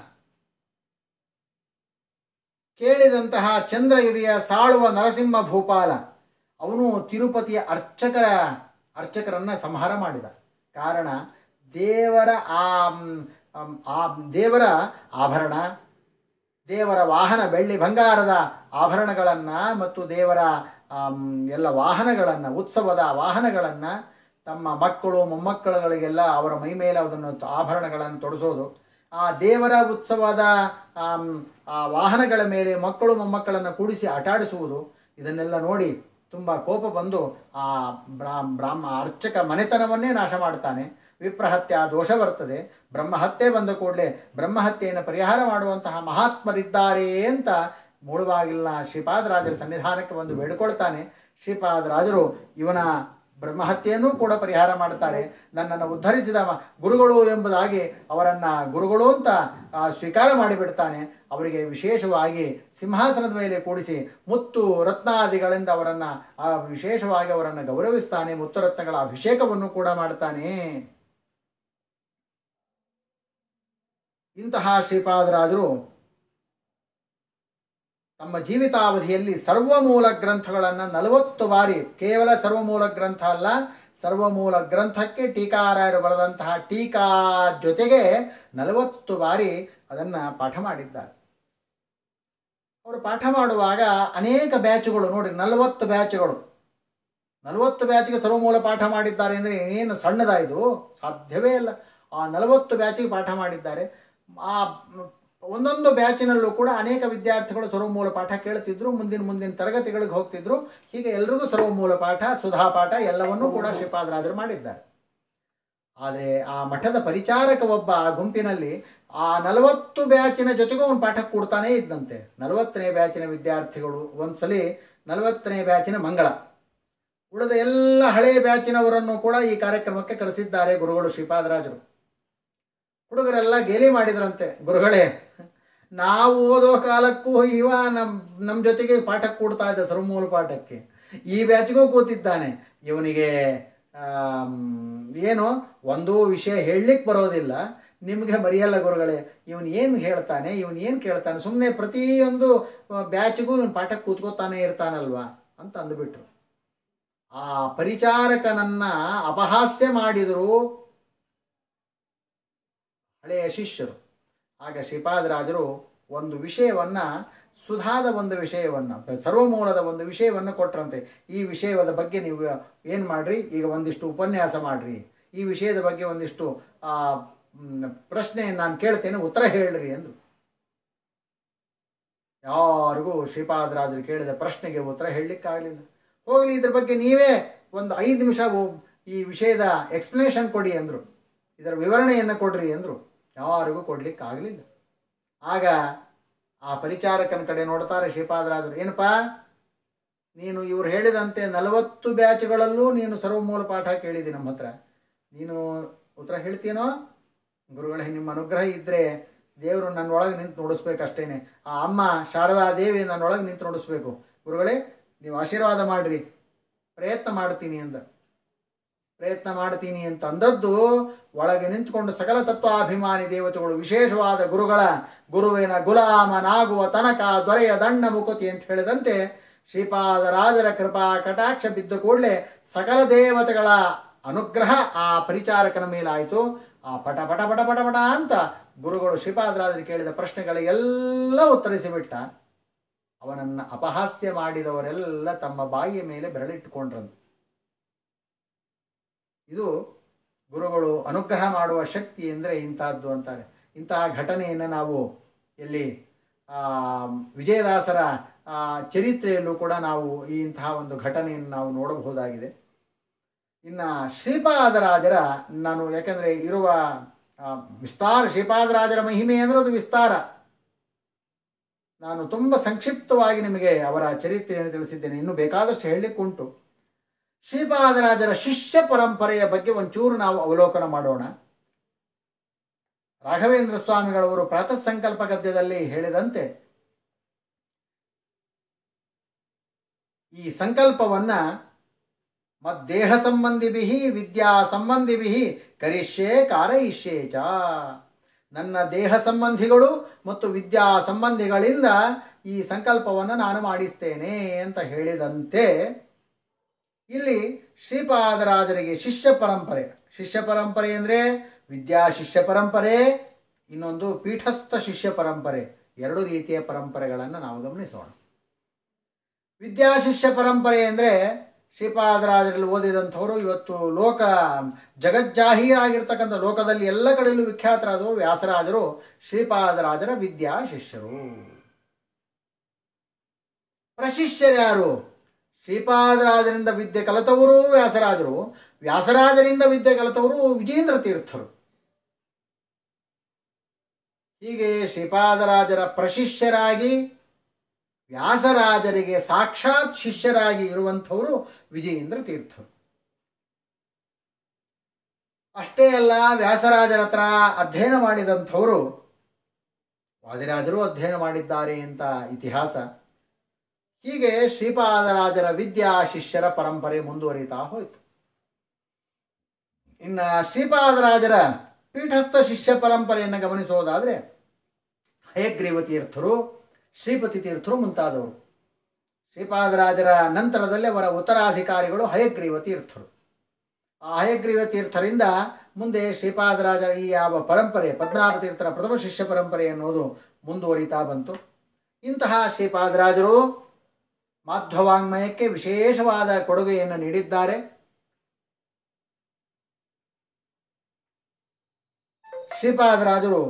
ಕೇಳಿದಂತಹ ಚಂದ್ರಗಿರಿಯ ಸಾಳುವ ನರಸಿಂಹ ಭೂಪಾಲ ಅವನು ತಿರುಪತಿಯ ಅರ್ಚಕರ ಅರ್ಚಕರನ್ನು ಸಂಹಾರ ಮಾಡಿದ ಕಾರಣ ದೇವರ ಆ ಆ ದೇವರ ಆಭರಣ ದೇವರ ವಾಹನ ಬೆಳ್ಳಿ ಬಂಗಾರದ ಆಭರಣಗಳನ್ನು ಮತ್ತು ದೇವರ ಎಲ್ಲ ವಾಹನಗಳನ್ನು ಉತ್ಸವದ ವಾಹನಗಳನ್ನು ತಮ್ಮ ಮಕ್ಕಳು ಮೊಮ್ಮಕ್ಕಳುಗಳಿಗೆಲ್ಲ ಅವರ ಮೈ ಮೇಲೆ ಅದನ್ನು ಆಭರಣಗಳನ್ನು ತೊಡಿಸೋದು ಆ ದೇವರ ಉತ್ಸವದ ಆ ವಾಹನಗಳ ಮೇಲೆ ಮಕ್ಕಳು ಮೊಮ್ಮಕ್ಕಳನ್ನು ಕೂಡಿಸಿ ಆಟಾಡಿಸುವುದು ಇದನ್ನೆಲ್ಲ ನೋಡಿ ತುಂಬ ಕೋಪ ಬಂದು ಆ ಬ್ರಾ ಬ್ರಾಹ್ಮ ಅರ್ಚಕ ಮನೆತನವನ್ನೇ ನಾಶ ಮಾಡ್ತಾನೆ ವಿಪ್ರಹತ್ಯ ದೋಷ ಬರ್ತದೆ ಬ್ರಹ್ಮಹತ್ಯೆ ಬಂದ ಕೂಡಲೇ ಬ್ರಹ್ಮಹತ್ಯೆಯನ್ನು ಪರಿಹಾರ ಮಾಡುವಂತಹ ಮಹಾತ್ಮರಿದ್ದಾರೆ ಅಂತ ಮೂಳವಾಗಿಲ್ಲ ಶ್ರೀಪಾದರಾಜರ ಸನ್ನಿಧಾನಕ್ಕೆ ಬಂದು ಬೇಡಿಕೊಳ್ತಾನೆ ಶ್ರೀಪಾದರಾಜರು ಇವನ ಬ್ರಹ್ಮಹತ್ಯೆಯನ್ನೂ ಕೂಡ ಪರಿಹಾರ ಮಾಡ್ತಾರೆ ನನ್ನನ್ನು ಉದ್ಧರಿಸಿದ ಗುರುಗಳು ಎಂಬುದಾಗಿ ಅವರನ್ನು ಗುರುಗಳು ಅಂತ ಸ್ವೀಕಾರ ಮಾಡಿಬಿಡ್ತಾನೆ ಅವರಿಗೆ ವಿಶೇಷವಾಗಿ ಸಿಂಹಾಸನದ ಮೇಲೆ ಕೂಡಿಸಿ ಮುತ್ತು ರತ್ನಾದಿಗಳಿಂದ ಅವರನ್ನು ಆ ವಿಶೇಷವಾಗಿ ಅವರನ್ನು ಗೌರವಿಸ್ತಾನೆ ಮುತ್ತು ರತ್ನಗಳ ಅಭಿಷೇಕವನ್ನು ಕೂಡ ಮಾಡ್ತಾನೆ ಇಂತಹ ಶ್ರೀಪಾದರಾಜರು ತಮ್ಮ ಜೀವಿತಾವಧಿಯಲ್ಲಿ ಸರ್ವಮೂಲ ಗ್ರಂಥಗಳನ್ನು ನಲವತ್ತು ಬಾರಿ ಕೇವಲ ಸರ್ವಮೂಲ ಗ್ರಂಥ ಅಲ್ಲ ಸರ್ವಮೂಲ ಗ್ರಂಥಕ್ಕೆ ಟೀಕಾರಾಯರು ಬರೆದಂತಹ ಟೀಕಾ ಜೊತೆಗೆ ನಲವತ್ತು ಬಾರಿ ಅದನ್ನು ಪಾಠ ಮಾಡಿದ್ದಾರೆ ಅವರು ಪಾಠ ಮಾಡುವಾಗ ಅನೇಕ ಬ್ಯಾಚುಗಳು ನೋಡಿ ನಲವತ್ತು ಬ್ಯಾಚುಗಳು ನಲವತ್ತು ಬ್ಯಾಚಿಗೆ ಸರ್ವಮೂಲ ಪಾಠ ಮಾಡಿದ್ದಾರೆ ಅಂದರೆ ಏನು ಸಣ್ಣದ ಇದು ಸಾಧ್ಯವೇ ಇಲ್ಲ ಆ ನಲವತ್ತು ಬ್ಯಾಚಿಗೆ ಪಾಠ ಮಾಡಿದ್ದಾರೆ ಆ ಒಂದೊಂದು ಬ್ಯಾಚಿನಲ್ಲೂ ಕೂಡ ಅನೇಕ ವಿದ್ಯಾರ್ಥಿಗಳು ಸರ್ವಮೂಲ ಪಾಠ ಕೇಳ್ತಿದ್ರು ಮುಂದಿನ ಮುಂದಿನ ತರಗತಿಗಳಿಗೆ ಹೋಗ್ತಿದ್ರು ಹೀಗೆ ಎಲ್ರಿಗೂ ಸರ್ವಮೂಲ ಪಾಠ ಸುಧಾ ಪಾಠ ಎಲ್ಲವನ್ನೂ ಕೂಡ ಶ್ರೀಪಾದರಾಜರು ಮಾಡಿದ್ದಾರೆ ಆದರೆ ಆ ಮಠದ ಪರಿಚಾರಕ ಒಬ್ಬ ಆ ಗುಂಪಿನಲ್ಲಿ ಆ ನಲವತ್ತು ಬ್ಯಾಚಿನ ಜೊತೆಗೂ ಅವನು ಪಾಠ ಕೊಡ್ತಾನೇ ಇದ್ದಂತೆ ನಲವತ್ತನೇ ಬ್ಯಾಚಿನ ವಿದ್ಯಾರ್ಥಿಗಳು ಒಂದ್ಸಲಿ ನಲವತ್ತನೇ ಬ್ಯಾಚಿನ ಮಂಗಳ ಉಳಿದ ಎಲ್ಲ ಹಳೆಯ ಬ್ಯಾಚಿನವರನ್ನು ಕೂಡ ಈ ಕಾರ್ಯಕ್ರಮಕ್ಕೆ ಕರೆಸಿದ್ದಾರೆ ಗುರುಗಳು ಶ್ರೀಪಾದರಾಜರು ಹುಡುಗರೆಲ್ಲ ಗೇಲಿ ಮಾಡಿದ್ರಂತೆ ಗುರುಗಳೇ ನಾವು ಓದೋ ಕಾಲಕ್ಕೂ ಇವ ನಮ್ಮ ನಮ್ಮ ಜೊತೆಗೆ ಪಾಠ ಕೊಡ್ತಾ ಇದ್ದ ಸರ್ವಮೂಲ ಪಾಠಕ್ಕೆ ಈ ಬ್ಯಾಚ್ಗೂ ಕೂತಿದ್ದಾನೆ ಇವನಿಗೆ ಆಮ್, ಏನು ಒಂದು ವಿಷಯ ಹೇಳಲಿಕ್ಕೆ ಬರೋದಿಲ್ಲ ನಿಮಗೆ ಮರೆಯಲ್ಲ ಗುರುಗಳೇ ಇವನು ಏನು ಹೇಳ್ತಾನೆ ಇವನು ಏನು ಕೇಳ್ತಾನೆ ಸುಮ್ಮನೆ ಪ್ರತಿಯೊಂದು ಬ್ಯಾಚ್ಗೂ ಇವನು ಪಾಠ ಕೂತ್ಕೋತಾನೆ ಇರ್ತಾನಲ್ವಾ ಅಂತ ಅಂದುಬಿಟ್ರು ಆ ಪರಿಚಾರಕನನ್ನ ಅಪಹಾಸ್ಯ ಮಾಡಿದರು ಹಳೆಯ ಶಿಷ್ಯರು ಆಗ ಶ್ರೀಪಾದರಾಜರು ಒಂದು ವಿಷಯವನ್ನ ಸುಧಾದ ಒಂದು ವಿಷಯವನ್ನ ಸರ್ವಮೂಲದ ಒಂದು ವಿಷಯವನ್ನು ಕೊಟ್ರಂತೆ ಈ ವಿಷಯದ ಬಗ್ಗೆ ನೀವು ಏನು ಮಾಡ್ರಿ ಈಗ ಒಂದಿಷ್ಟು ಉಪನ್ಯಾಸ ಮಾಡ್ರಿ ಈ ವಿಷಯದ ಬಗ್ಗೆ ಒಂದಿಷ್ಟು ಆ ಮ್, ಪ್ರಶ್ನೆ ನಾನು ಕೇಳ್ತೇನೆ ಉತ್ತರ ಹೇಳ್ರಿ ಅಂದ್ರು ಯಾರಿಗೂ ಶ್ರೀಪಾದರಾಜರು ಕೇಳಿದ ಪ್ರಶ್ನೆಗೆ ಉತ್ತರ ಹೇಳಲಿಕ್ಕಾಗಲಿಲ್ಲ ಹೋಗಲಿ ಇದ್ರ ಬಗ್ಗೆ ನೀವೇ ಒಂದು ಐದು ನಿಮಿಷ ಒ- ಈ ವಿಷಯದ ಎಕ್ಸ್ಪ್ಲನೇಷನ್ ಕೊಡಿ ಅಂದರು ಇದರ ವಿವರಣೆಯನ್ನು ಕೊಡ್ರಿ ಅಂದರು ಯಾರಿಗೂ ಕೊಡ್ಲಿಕ್ಕೆ ಆಗಲಿಲ್ಲ ಆಗ ಆ ಪರಿಚಾರಕನ ಕಡೆ ನೋಡ್ತಾರೆ ಶ್ರೀಪಾದರಾಜರು ಏನಪ್ಪ ನೀನು ಇವ್ರು ಹೇಳಿದಂತೆ ನಲವತ್ತು ಬ್ಯಾಚ್ಗಳಲ್ಲೂ ನೀನು ಸರ್ವಮೂಲ ಪಾಠ ಕೇಳಿದಿ ನಮ್ಮ ಹತ್ರ ನೀನು ಉತ್ತರ ಹೇಳ್ತೀನೋ ಗುರುಗಳೇ ನಿಮ್ಮ ಅನುಗ್ರಹ ಇದ್ದರೆ ದೇವರು ನನ್ನೊಳಗೆ ನಿಂತು ನೋಡಿಸ್ಬೇಕಷ್ಟೇನೆ ಆ ಅಮ್ಮ ಶಾರದಾ ದೇವಿ ನನ್ನೊಳಗೆ ನಿಂತು ನೋಡಿಸ್ಬೇಕು ಗುರುಗಳೇ ನೀವು ಆಶೀರ್ವಾದ ಮಾಡಿರಿ ಪ್ರಯತ್ನ ಮಾಡ್ತೀನಿ ಅಂದ ಪ್ರಯತ್ನ ಮಾಡ್ತೀನಿ ಅಂತ ಅಂದದ್ದು ಒಳಗೆ ನಿಂತುಕೊಂಡು ಸಕಲ ತತ್ವಾಭಿಮಾನಿ ದೇವತೆಗಳು ವಿಶೇಷವಾದ ಗುರುಗಳ ಗುರುವಿನ ಗುಲಾಮನಾಗುವ ತನಕ ದೊರೆಯ ದಂಡ ಮುಕುತಿ ಅಂತ ಹೇಳಿದಂತೆ ಶ್ರೀಪಾದರಾಜರ ಕೃಪಾ ಕಟಾಕ್ಷ ಬಿದ್ದ ಕೂಡಲೇ ಸಕಲ ದೇವತೆಗಳ ಅನುಗ್ರಹ ಆ ಪರಿಚಾರಕನ ಮೇಲಾಯಿತು ಆ ಪಟ ಪಟ ಪಟ ಪಟ ಪಟ ಅಂತ ಗುರುಗಳು ಶ್ರೀಪಾದರಾಜರು ಕೇಳಿದ ಪ್ರಶ್ನೆಗಳಿಗೆಲ್ಲ ಉತ್ತರಿಸಿಬಿಟ್ಟ ಅವನನ್ನು ಅಪಹಾಸ್ಯ ಮಾಡಿದವರೆಲ್ಲ ತಮ್ಮ ಬಾಯಿಯ ಮೇಲೆ ಬೆರಳಿಟ್ಟುಕೊಂಡ್ರಂತೆ ಇದು ಗುರುಗಳು ಅನುಗ್ರಹ ಮಾಡುವ ಶಕ್ತಿ ಎಂದರೆ ಇಂತಹದ್ದು ಅಂತಾರೆ ಇಂತಹ ಘಟನೆಯನ್ನು ನಾವು ಎಲ್ಲಿ ಆ, ವಿಜಯದಾಸರ ಆ, ಚರಿತ್ರೆಯಲ್ಲೂ ಕೂಡ ನಾವು ಈ ಇಂತಹ ಒಂದು ಘಟನೆಯನ್ನು ನಾವು ನೋಡಬಹುದಾಗಿದೆ ಇನ್ನು ಶ್ರೀಪಾದರಾಜರ ನಾನು ಯಾಕಂದರೆ ಇರುವ ಆ, ವಿಸ್ತಾರ ಶ್ರೀಪಾದರಾಜರ ಮಹಿಮೆ ಅಂದರೆ ಅದು ವಿಸ್ತಾರ ನಾನು ತುಂಬ ಸಂಕ್ಷಿಪ್ತವಾಗಿ ನಿಮಗೆ ಅವರ ಚರಿತ್ರೆಯನ್ನು ತಿಳಿಸಿದ್ದೇನೆ ಇನ್ನು ಬೇಕಾದಷ್ಟು ಹೇಳಲಿಕ್ಕುಂಟು ಶ್ರೀಪಾದರಾಜರ ಶಿಷ್ಯ ಪರಂಪರೆಯ ಬಗ್ಗೆ ಒಂಚೂರು ನಾವು ಅವಲೋಕನ ಮಾಡೋಣ ರಾಘವೇಂದ್ರ ಸ್ವಾಮಿಗಳವರು ಪ್ರಾತಃ ಸಂಕಲ್ಪ ಗದ್ಯದಲ್ಲಿ ಹೇಳಿದಂತೆ ಈ ಸಂಕಲ್ಪವನ್ನ ಮದ್ದೇಹ ಸಂಬಂಧಿಭಿ ವಿದ್ಯಾ ಸಂಬಂಧಿಭಿ ಕರಿಷ್ಯೆ ಕಾರಯಿಷ್ಯೆ ಚ ನನ್ನ ದೇಹ ಸಂಬಂಧಿಗಳು ಮತ್ತು ವಿದ್ಯಾ ಸಂಬಂಧಿಗಳಿಂದ ಈ ಸಂಕಲ್ಪವನ್ನು ನಾನು ಮಾಡಿಸ್ತೇನೆ ಅಂತ ಹೇಳಿದಂತೆ ಇಲ್ಲಿ ಶ್ರೀಪಾದರಾಜರಿಗೆ ಶಿಷ್ಯ ಪರಂಪರೆ ಶಿಷ್ಯ ಪರಂಪರೆ ಅಂದರೆ ವಿದ್ಯಾ ಶಿಷ್ಯ ಪರಂಪರೆ ಇನ್ನೊಂದು ಪೀಠಸ್ಥ ಶಿಷ್ಯ ಪರಂಪರೆ ಎರಡು ರೀತಿಯ ಪರಂಪರೆಗಳನ್ನು ನಾವು ಗಮನಿಸೋಣ ವಿದ್ಯಾ ಶಿಷ್ಯ ಪರಂಪರೆ ಅಂದರೆ ಶ್ರೀಪಾದರಾಜರಲ್ಲಿ ಓದಿದಂಥವರು ಇವತ್ತು ಲೋಕ ಜಗಜ್ಜಾಹೀರಾಗಿರ್ತಕ್ಕಂಥ ಲೋಕದಲ್ಲಿ ಎಲ್ಲ ಕಡೆಯಲ್ಲೂ ವಿಖ್ಯಾತರಾದವರು ವ್ಯಾಸರಾಜರು ಶ್ರೀಪಾದರಾಜರ ವಿದ್ಯಾ ಶಿಷ್ಯರು ಪ್ರಶಿಷ್ಯರ್ಯಾರು ಶ್ರೀಪಾದರಾಜರಿಂದ ವಿದ್ಯೆ ಕಲಿತವರು ವ್ಯಾಸರಾಜರು ವ್ಯಾಸರಾಜರಿಂದ ವಿದ್ಯೆ ಕಲಿತವರು ವಿಜೇಂದ್ರ ತೀರ್ಥರು ಹೀಗೆ ಶ್ರೀಪಾದರಾಜರ ಪ್ರಶಿಷ್ಯರಾಗಿ ವ್ಯಾಸರಾಜರಿಗೆ ಸಾಕ್ಷಾತ್ ಶಿಷ್ಯರಾಗಿ ಇರುವಂಥವರು ವಿಜಯೇಂದ್ರ ತೀರ್ಥರು ಅಷ್ಟೇ ಅಲ್ಲ ವ್ಯಾಸರಾಜರ ಹತ್ರ ಅಧ್ಯಯನ ಮಾಡಿದಂಥವರು ವಾದಿರಾಜರು ಅಧ್ಯಯನ ಮಾಡಿದ್ದಾರೆ ಅಂತ ಇತಿಹಾಸ ಹೀಗೆ ಶ್ರೀಪಾದರಾಜರ ವಿದ್ಯಾ ಶಿಷ್ಯರ ಪರಂಪರೆ ಮುಂದುವರಿತಾ ಹೋಯಿತು ಇನ್ನು ಶ್ರೀಪಾದರಾಜರ ಪೀಠಸ್ಥ ಶಿಷ್ಯ ಪರಂಪರೆಯನ್ನು ಗಮನಿಸೋದಾದರೆ ಹಯಗ್ರೀವ ತೀರ್ಥರು ಶ್ರೀಪತಿ ತೀರ್ಥರು ಮುಂತಾದವರು ಶ್ರೀಪಾದರಾಜರ ನಂತರದಲ್ಲಿ ಅವರ ಉತ್ತರಾಧಿಕಾರಿಗಳು ಹಯಗ್ರೀವ ತೀರ್ಥರು ಆ ಹಯಗ್ರೀವ ತೀರ್ಥರಿಂದ ಮುಂದೆ ಶ್ರೀಪಾದರಾಜರ ಈ ಯಾವ ಪರಂಪರೆ ಪದ್ಮನಾಭ ತೀರ್ಥರ ಪ್ರಥಮ ಶಿಷ್ಯ ಪರಂಪರೆ ಎನ್ನುವುದು ಮುಂದುವರಿತಾ ಬಂತು ಇಂತಹ ಶ್ರೀಪಾದರಾಜರು ಮಾಧ್ವವಾಂಗ್ಮಯಕ್ಕೆ ವಿಶೇಷವಾದ ಕೊಡುಗೆಯನ್ನು ನೀಡಿದ್ದಾರೆ ಶ್ರೀಪಾದರಾಜರು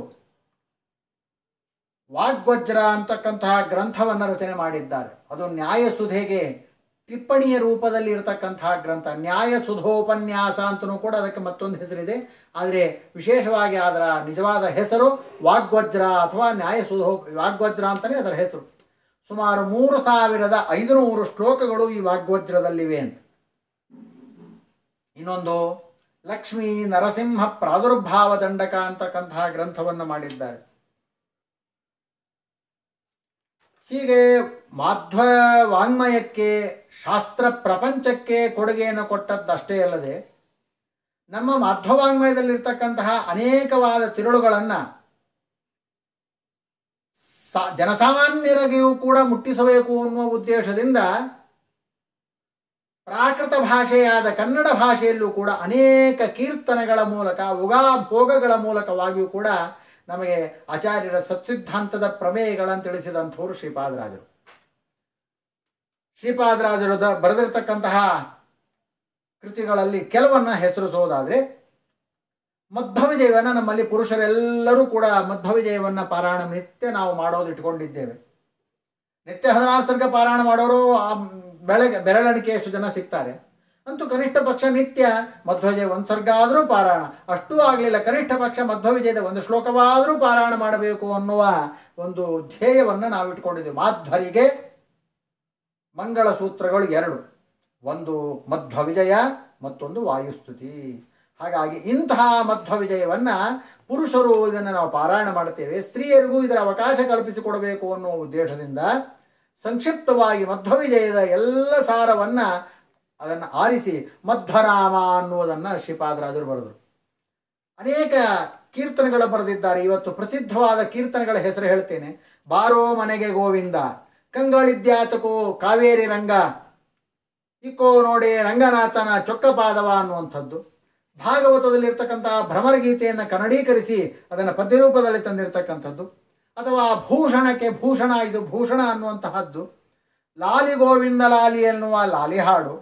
ವಾಗ್ವಜ್ರ ಅಂತಕ್ಕಂತಹ ಗ್ರಂಥವನ್ನು ರಚನೆ ಮಾಡಿದ್ದಾರೆ ಅದು ನ್ಯಾಯಸುಧೆಗೆ ಟಿಪ್ಪಣಿಯ ರೂಪದಲ್ಲಿ ಇರತಕ್ಕಂತಹ ಗ್ರಂಥ ನ್ಯಾಯ ಸುಧೋಪನ್ಯಾಸ ಅಂತಲೂ ಕೂಡ ಅದಕ್ಕೆ ಮತ್ತೊಂದು ಹೆಸರಿದೆ ಆದರೆ ವಿಶೇಷವಾಗಿ ಅದರ ನಿಜವಾದ ಹೆಸರು ವಾಗ್ವಜ್ರ ಅಥವಾ ನ್ಯಾಯ ಸುಧೋ ವಾಗ್ವಜ್ರ ಅಂತಲೇ ಅದರ ಹೆಸರು ಸುಮಾರು ಮೂರು ಸಾವಿರದ ಐದುನೂರು ಶ್ಲೋಕಗಳು ಈ ವಾಗ್ವಜ್ರದಲ್ಲಿವೆ ಅಂತ ಇನ್ನೊಂದು ಲಕ್ಷ್ಮೀ ನರಸಿಂಹ ಪ್ರಾದುರ್ಭಾವ ದಂಡಕ ಅಂತಕ್ಕಂತಹ ಗ್ರಂಥವನ್ನು ಮಾಡಿದ್ದಾರೆ ಹೀಗೆ ಮಾಧ್ವ ವಾಂಗ್ಮಯಕ್ಕೆ ಶಾಸ್ತ್ರ ಪ್ರಪಂಚಕ್ಕೆ ಕೊಡುಗೆಯನ್ನು ಕೊಟ್ಟದ್ದಷ್ಟೇ ಅಲ್ಲದೆ ನಮ್ಮ ಮಾಧ್ವವಾಂಗ್ಮಯದಲ್ಲಿರ್ತಕ್ಕಂತಹ ಅನೇಕವಾದ ತಿರುಳುಗಳನ್ನು ಸಾ ಜನಸಾಮಾನ್ಯರಿಗೂ ಕೂಡ ಮುಟ್ಟಿಸಬೇಕು ಅನ್ನುವ ಉದ್ದೇಶದಿಂದ ಪ್ರಾಕೃತ ಭಾಷೆಯಾದ ಕನ್ನಡ ಭಾಷೆಯಲ್ಲೂ ಕೂಡ ಅನೇಕ ಕೀರ್ತನೆಗಳ ಮೂಲಕ ಉಗಾಭೋಗಗಳ ಮೂಲಕವಾಗಿಯೂ ಕೂಡ ನಮಗೆ ಆಚಾರ್ಯರ ಸತ್ಸಿದ್ಧಾಂತದ ಪ್ರಮೇಯಗಳನ್ನು ತಿಳಿಸಿದಂಥವರು ಶ್ರೀಪಾದರಾಜರು ಶ್ರೀಪಾದರಾಜರು ದ ಬರೆದಿರತಕ್ಕಂತಹ ಕೃತಿಗಳಲ್ಲಿ ಕೆಲವನ್ನ ಹೆಸರಿಸೋದಾದರೆ ಮಧ್ವವಿಜಯವನ್ನು ನಮ್ಮಲ್ಲಿ ಪುರುಷರೆಲ್ಲರೂ ಕೂಡ ಮಧ್ವವಿಜಯವನ್ನು ಪಾರಾಯಣ ನಿತ್ಯ ನಾವು ಮಾಡೋದು ಇಟ್ಕೊಂಡಿದ್ದೇವೆ ನಿತ್ಯ ಹದಿನಾರು ಸರ್ಗ ಪಾರಾಯಣ ಮಾಡೋರು ಆ ಬೆಳಗ್ಗೆ ಬೆರಳಿಕೆಯಷ್ಟು ಜನ ಸಿಗ್ತಾರೆ ಅಂತೂ ಕನಿಷ್ಠ ಪಕ್ಷ ನಿತ್ಯ ಮಧ್ವವಿಜಯ ಒಂದು ಸರ್ಗ ಆದರೂ ಪಾರಾಯಣ ಅಷ್ಟೂ ಆಗಲಿಲ್ಲ ಕನಿಷ್ಠ ಪಕ್ಷ ಮಧ್ವವಿಜಯದ ಒಂದು ಶ್ಲೋಕವಾದರೂ ಪಾರಾಯಣ ಮಾಡಬೇಕು ಅನ್ನುವ ಒಂದು ಧ್ಯೇಯವನ್ನು ನಾವು ಇಟ್ಕೊಂಡಿದ್ದೇವೆ ಮಾಧ್ವರಿಗೆ ಮಂಗಳ ಸೂತ್ರಗಳು ಎರಡು ಒಂದು ಮಧ್ವ ವಿಜಯ ಮತ್ತೊಂದು ವಾಯುಸ್ತುತಿ ಹಾಗಾಗಿ ಇಂತಹ ಮಧ್ವ ವಿಜಯವನ್ನು ಪುರುಷರು ಇದನ್ನು ನಾವು ಪಾರಾಯಣ ಮಾಡ್ತೇವೆ ಸ್ತ್ರೀಯರಿಗೂ ಇದರ ಅವಕಾಶ ಕಲ್ಪಿಸಿಕೊಡಬೇಕು ಅನ್ನುವ ಉದ್ದೇಶದಿಂದ ಸಂಕ್ಷಿಪ್ತವಾಗಿ ಮಧ್ವ ವಿಜಯದ ಎಲ್ಲ ಸಾರವನ್ನು ಅದನ್ನು ಆರಿಸಿ ಮಧ್ವರಾಮ ಅನ್ನುವುದನ್ನು ಶ್ರೀಪಾದರಾಜರು ಬರೆದರು ಅನೇಕ ಕೀರ್ತನೆಗಳು ಬರೆದಿದ್ದಾರೆ ಇವತ್ತು ಪ್ರಸಿದ್ಧವಾದ ಕೀರ್ತನೆಗಳ ಹೆಸರು ಹೇಳ್ತೇನೆ ಬಾರೋ ಮನೆಗೆ ಗೋವಿಂದ ಕಂಗಳಿದ್ಯಾತಕೋ ಕಾವೇರಿ ರಂಗ ಇಕ್ಕೋ ನೋಡಿ ರಂಗನಾಥನ ಚೊಕ್ಕಪಾದವ ಅನ್ನುವಂಥದ್ದು ಭಾಗವತದಲ್ಲಿರ್ತಕ್ಕಂತಹ ಭ್ರಮರಗೀತೆಯನ್ನು ಕನ್ನಡೀಕರಿಸಿ ಅದನ್ನು ಪದ್ಯರೂಪದಲ್ಲಿ ತಂದಿರತಕ್ಕಂಥದ್ದು ಅಥವಾ ಭೂಷಣಕ್ಕೆ ಭೂಷಣ ಇದು ಭೂಷಣ ಅನ್ನುವಂತಹದ್ದು ಲಾಲಿ ಗೋವಿಂದ ಲಾಲಿ ಎನ್ನುವ ಲಾಲಿ ಹಾಡು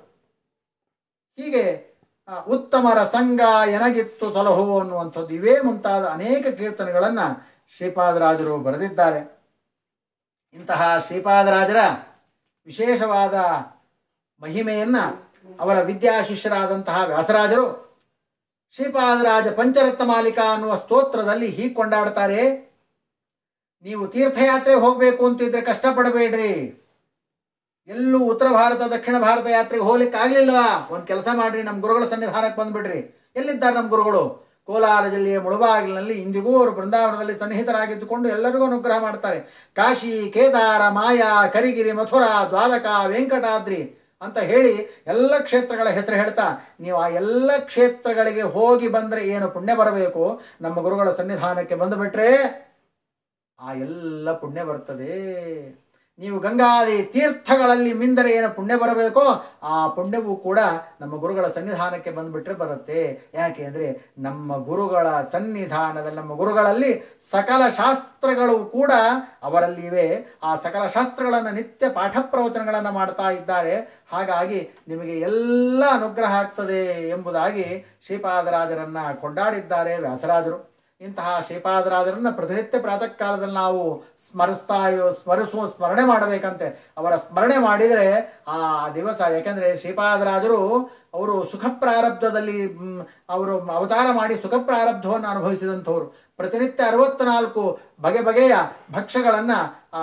ಹೀಗೆ ಆ, ಉತ್ತಮರ ಸಂಘ ಎನಗಿತ್ತು ಸಲಹೋ ಅನ್ನುವಂಥದ್ದು ಇವೇ ಮುಂತಾದ ಅನೇಕ ಕೀರ್ತನೆಗಳನ್ನು ಶ್ರೀಪಾದರಾಜರು ಬರೆದಿದ್ದಾರೆ ಇಂತಹ ಶ್ರೀಪಾದರಾಜರ ವಿಶೇಷವಾದ ಮಹಿಮೆಯನ್ನು ಅವರ ವಿದ್ಯಾಶಿಷ್ಯರಾದಂತಹ ವ್ಯಾಸರಾಜರು ಶ್ರೀಪಾದರಾಜ ಪಂಚರತ್ನ ಮಾಲಿಕಾ ಅನ್ನುವ ಸ್ತೋತ್ರದಲ್ಲಿ ಹೀಗೆ ಕೊಂಡಾಡ್ತಾರೆ ನೀವು ತೀರ್ಥಯಾತ್ರೆ ಹೋಗಬೇಕು ಅಂತಿದ್ರೆ ಕಷ್ಟಪಡಬೇಡ್ರಿ ಎಲ್ಲೂ ಉತ್ತರ ಭಾರತ ದಕ್ಷಿಣ ಭಾರತ ಯಾತ್ರೆಗೆ ಹೋಗ್ಲಿಕ್ಕೆ ಆಗ್ಲಿಲ್ವಾ ಒಂದು ಕೆಲಸ ಮಾಡ್ರಿ ನಮ್ಮ ಗುರುಗಳ ಸನ್ನಿಧಾನಕ್ಕೆ ಬಂದ್ಬಿಡ್ರಿ ಎಲ್ಲಿದ್ದಾರೆ ನಮ್ಮ ಗುರುಗಳು ಕೋಲಾರ ಜಿಲ್ಲೆಯ ಮುಳುಬಾಗಿಲಿನಲ್ಲಿ ಇಂದಿಗೂ ಅವರು ಬೃಂದಾವನದಲ್ಲಿ ಸನ್ನಿಹಿತರಾಗಿದ್ದುಕೊಂಡು ಎಲ್ಲರಿಗೂ ಅನುಗ್ರಹ ಮಾಡ್ತಾರೆ ಕಾಶಿ ಕೇದಾರ ಮಾಯಾ ಕರಿಗಿರಿ ಮಥುರಾ ದ್ವಾರಕಾ ವೆಂಕಟಾದ್ರಿ ಅಂತ ಹೇಳಿ ಎಲ್ಲ ಕ್ಷೇತ್ರಗಳ ಹೆಸರು ಹೇಳ್ತಾ ನೀವು ಆ ಎಲ್ಲ ಕ್ಷೇತ್ರಗಳಿಗೆ ಹೋಗಿ ಬಂದರೆ ಏನು ಪುಣ್ಯ ಬರಬೇಕು ನಮ್ಮ ಗುರುಗಳ ಸನ್ನಿಧಾನಕ್ಕೆ ಬಂದುಬಿಟ್ರೆ ಆ ಎಲ್ಲ ಪುಣ್ಯ ಬರ್ತದೆ ನೀವು ಗಂಗಾದಿ ತೀರ್ಥಗಳಲ್ಲಿ ಮಿಂದರೆ ಏನು ಪುಣ್ಯ ಬರಬೇಕೋ ಆ ಪುಣ್ಯವೂ ಕೂಡ ನಮ್ಮ ಗುರುಗಳ ಸನ್ನಿಧಾನಕ್ಕೆ ಬಂದುಬಿಟ್ರೆ ಬರುತ್ತೆ ಯಾಕೆ ಅಂದರೆ ನಮ್ಮ ಗುರುಗಳ ಸನ್ನಿಧಾನದಲ್ಲಿ ನಮ್ಮ ಗುರುಗಳಲ್ಲಿ ಸಕಲ ಶಾಸ್ತ್ರಗಳು ಕೂಡ ಅವರಲ್ಲಿ ಇವೆ ಆ ಸಕಲ ಶಾಸ್ತ್ರಗಳನ್ನು ನಿತ್ಯ ಪಾಠ ಪ್ರವಚನಗಳನ್ನು ಮಾಡ್ತಾ ಇದ್ದಾರೆ ಹಾಗಾಗಿ ನಿಮಗೆ ಎಲ್ಲ ಅನುಗ್ರಹ ಆಗ್ತದೆ ಎಂಬುದಾಗಿ ಶ್ರೀಪಾದರಾಜರನ್ನು ಕೊಂಡಾಡಿದ್ದಾರೆ ವ್ಯಾಸರಾಜರು ಇಂತಹ ಶ್ರೀಪಾದರಾಜರನ್ನ ಪ್ರತಿನಿತ್ಯ ಪ್ರಾತಃ ಕಾಲದಲ್ಲಿ ನಾವು ಸ್ಮರಿಸ್ತಾ ಇರೋ ಸ್ಮರಿಸುವ ಸ್ಮರಣೆ ಮಾಡಬೇಕಂತೆ ಅವರ ಸ್ಮರಣೆ ಮಾಡಿದರೆ ಆ ದಿವಸ ಯಾಕೆಂದರೆ ಶ್ರೀಪಾದರಾಜರು ಅವರು ಸುಖ ಪ್ರಾರಬ್ಧದಲ್ಲಿ ಮ್, ಅವರು ಅವತಾರ ಮಾಡಿ ಸುಖ ಪ್ರಾರಬ್ಧವನ್ನು ಅನುಭವಿಸಿದಂಥವ್ರು ಪ್ರತಿನಿತ್ಯ ಅರವತ್ನಾಲ್ಕು ಬಗೆ ಬಗೆಯ ಭಕ್ಷ್ಯಗಳನ್ನು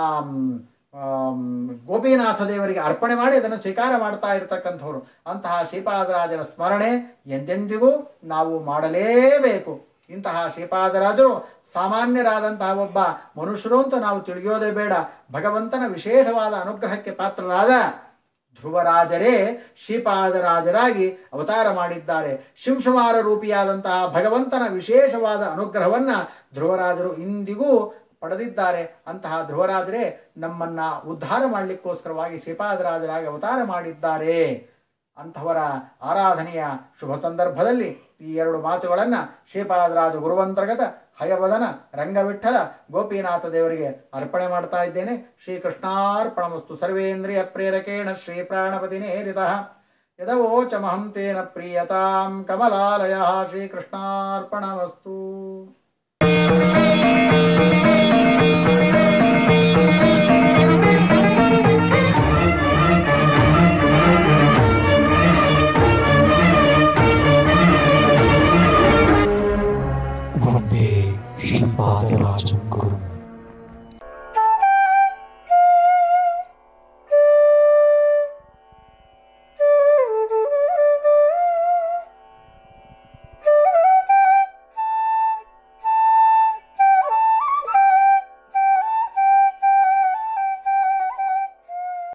ಗೋಪಿನಾಥ ದೇವರಿಗೆ ಅರ್ಪಣೆ ಮಾಡಿ ಅದನ್ನು ಸ್ವೀಕಾರ ಮಾಡ್ತಾ ಇರತಕ್ಕಂಥವ್ರು ಅಂತಹ ಶ್ರೀಪಾದರಾಜರ ಸ್ಮರಣೆ ಎಂದೆಂದಿಗೂ ನಾವು ಮಾಡಲೇಬೇಕು ಇಂತಹ ಶ್ರೀಪಾದರಾಜರು ಸಾಮಾನ್ಯರಾದಂತಹ ಒಬ್ಬ ಮನುಷ್ಯರು ಅಂತ ನಾವು ತಿಳಿಯೋದೇ ಬೇಡ ಭಗವಂತನ ವಿಶೇಷವಾದ ಅನುಗ್ರಹಕ್ಕೆ ಪಾತ್ರರಾದ ಧ್ರುವರಾಜರೇ ಶ್ರೀಪಾದರಾಜರಾಗಿ ಅವತಾರ ಮಾಡಿದ್ದಾರೆ ಶಿಂಶುಮಾರ ರೂಪಿಯಾದಂತಹ ಭಗವಂತನ ವಿಶೇಷವಾದ ಅನುಗ್ರಹವನ್ನು ಧ್ರುವರಾಜರು ಇಂದಿಗೂ ಪಡೆದಿದ್ದಾರೆ ಅಂತಹ ಧ್ರುವರಾಜರೇ ನಮ್ಮನ್ನ ಉದ್ಧಾರ ಮಾಡಲಿಕ್ಕೋಸ್ಕರವಾಗಿ ಶ್ರೀಪಾದರಾಜರಾಗಿ ಅವತಾರ ಮಾಡಿದ್ದಾರೆ ಅಂಥವರ ಆರಾಧನೆಯ ಶುಭ ಸಂದರ್ಭದಲ್ಲಿ ಈ ಎರಡು ಮಾತುಗಳನ್ನು ಶ್ರೀಪಾದರಾಜ ಗುರುವಂತರ್ಗತ ಹಯವದನ ರಂಗವಿಠಲ ಗೋಪಿನಾಥ ದೇವರಿಗೆ ಅರ್ಪಣೆ ಮಾಡ್ತಾ ಇದ್ದೇನೆ ಶ್ರೀಕೃಷ್ಣಾರ್ಪಣಮಸ್ತು ಸರ್ವೇಂದ್ರಿಯ ಪ್ರೇರಕೇಣ ಶ್ರೀ ಪ್ರಾಣಪತಿನೇರಿತ ಯದವೋಚಮಹಂ ತೇನ ಪ್ರೀಯತಾಂ ಕಮಲಾಲಯ ಶ್ರೀಕೃಷ್ಣಾರ್ಪಣಮಸ್ತು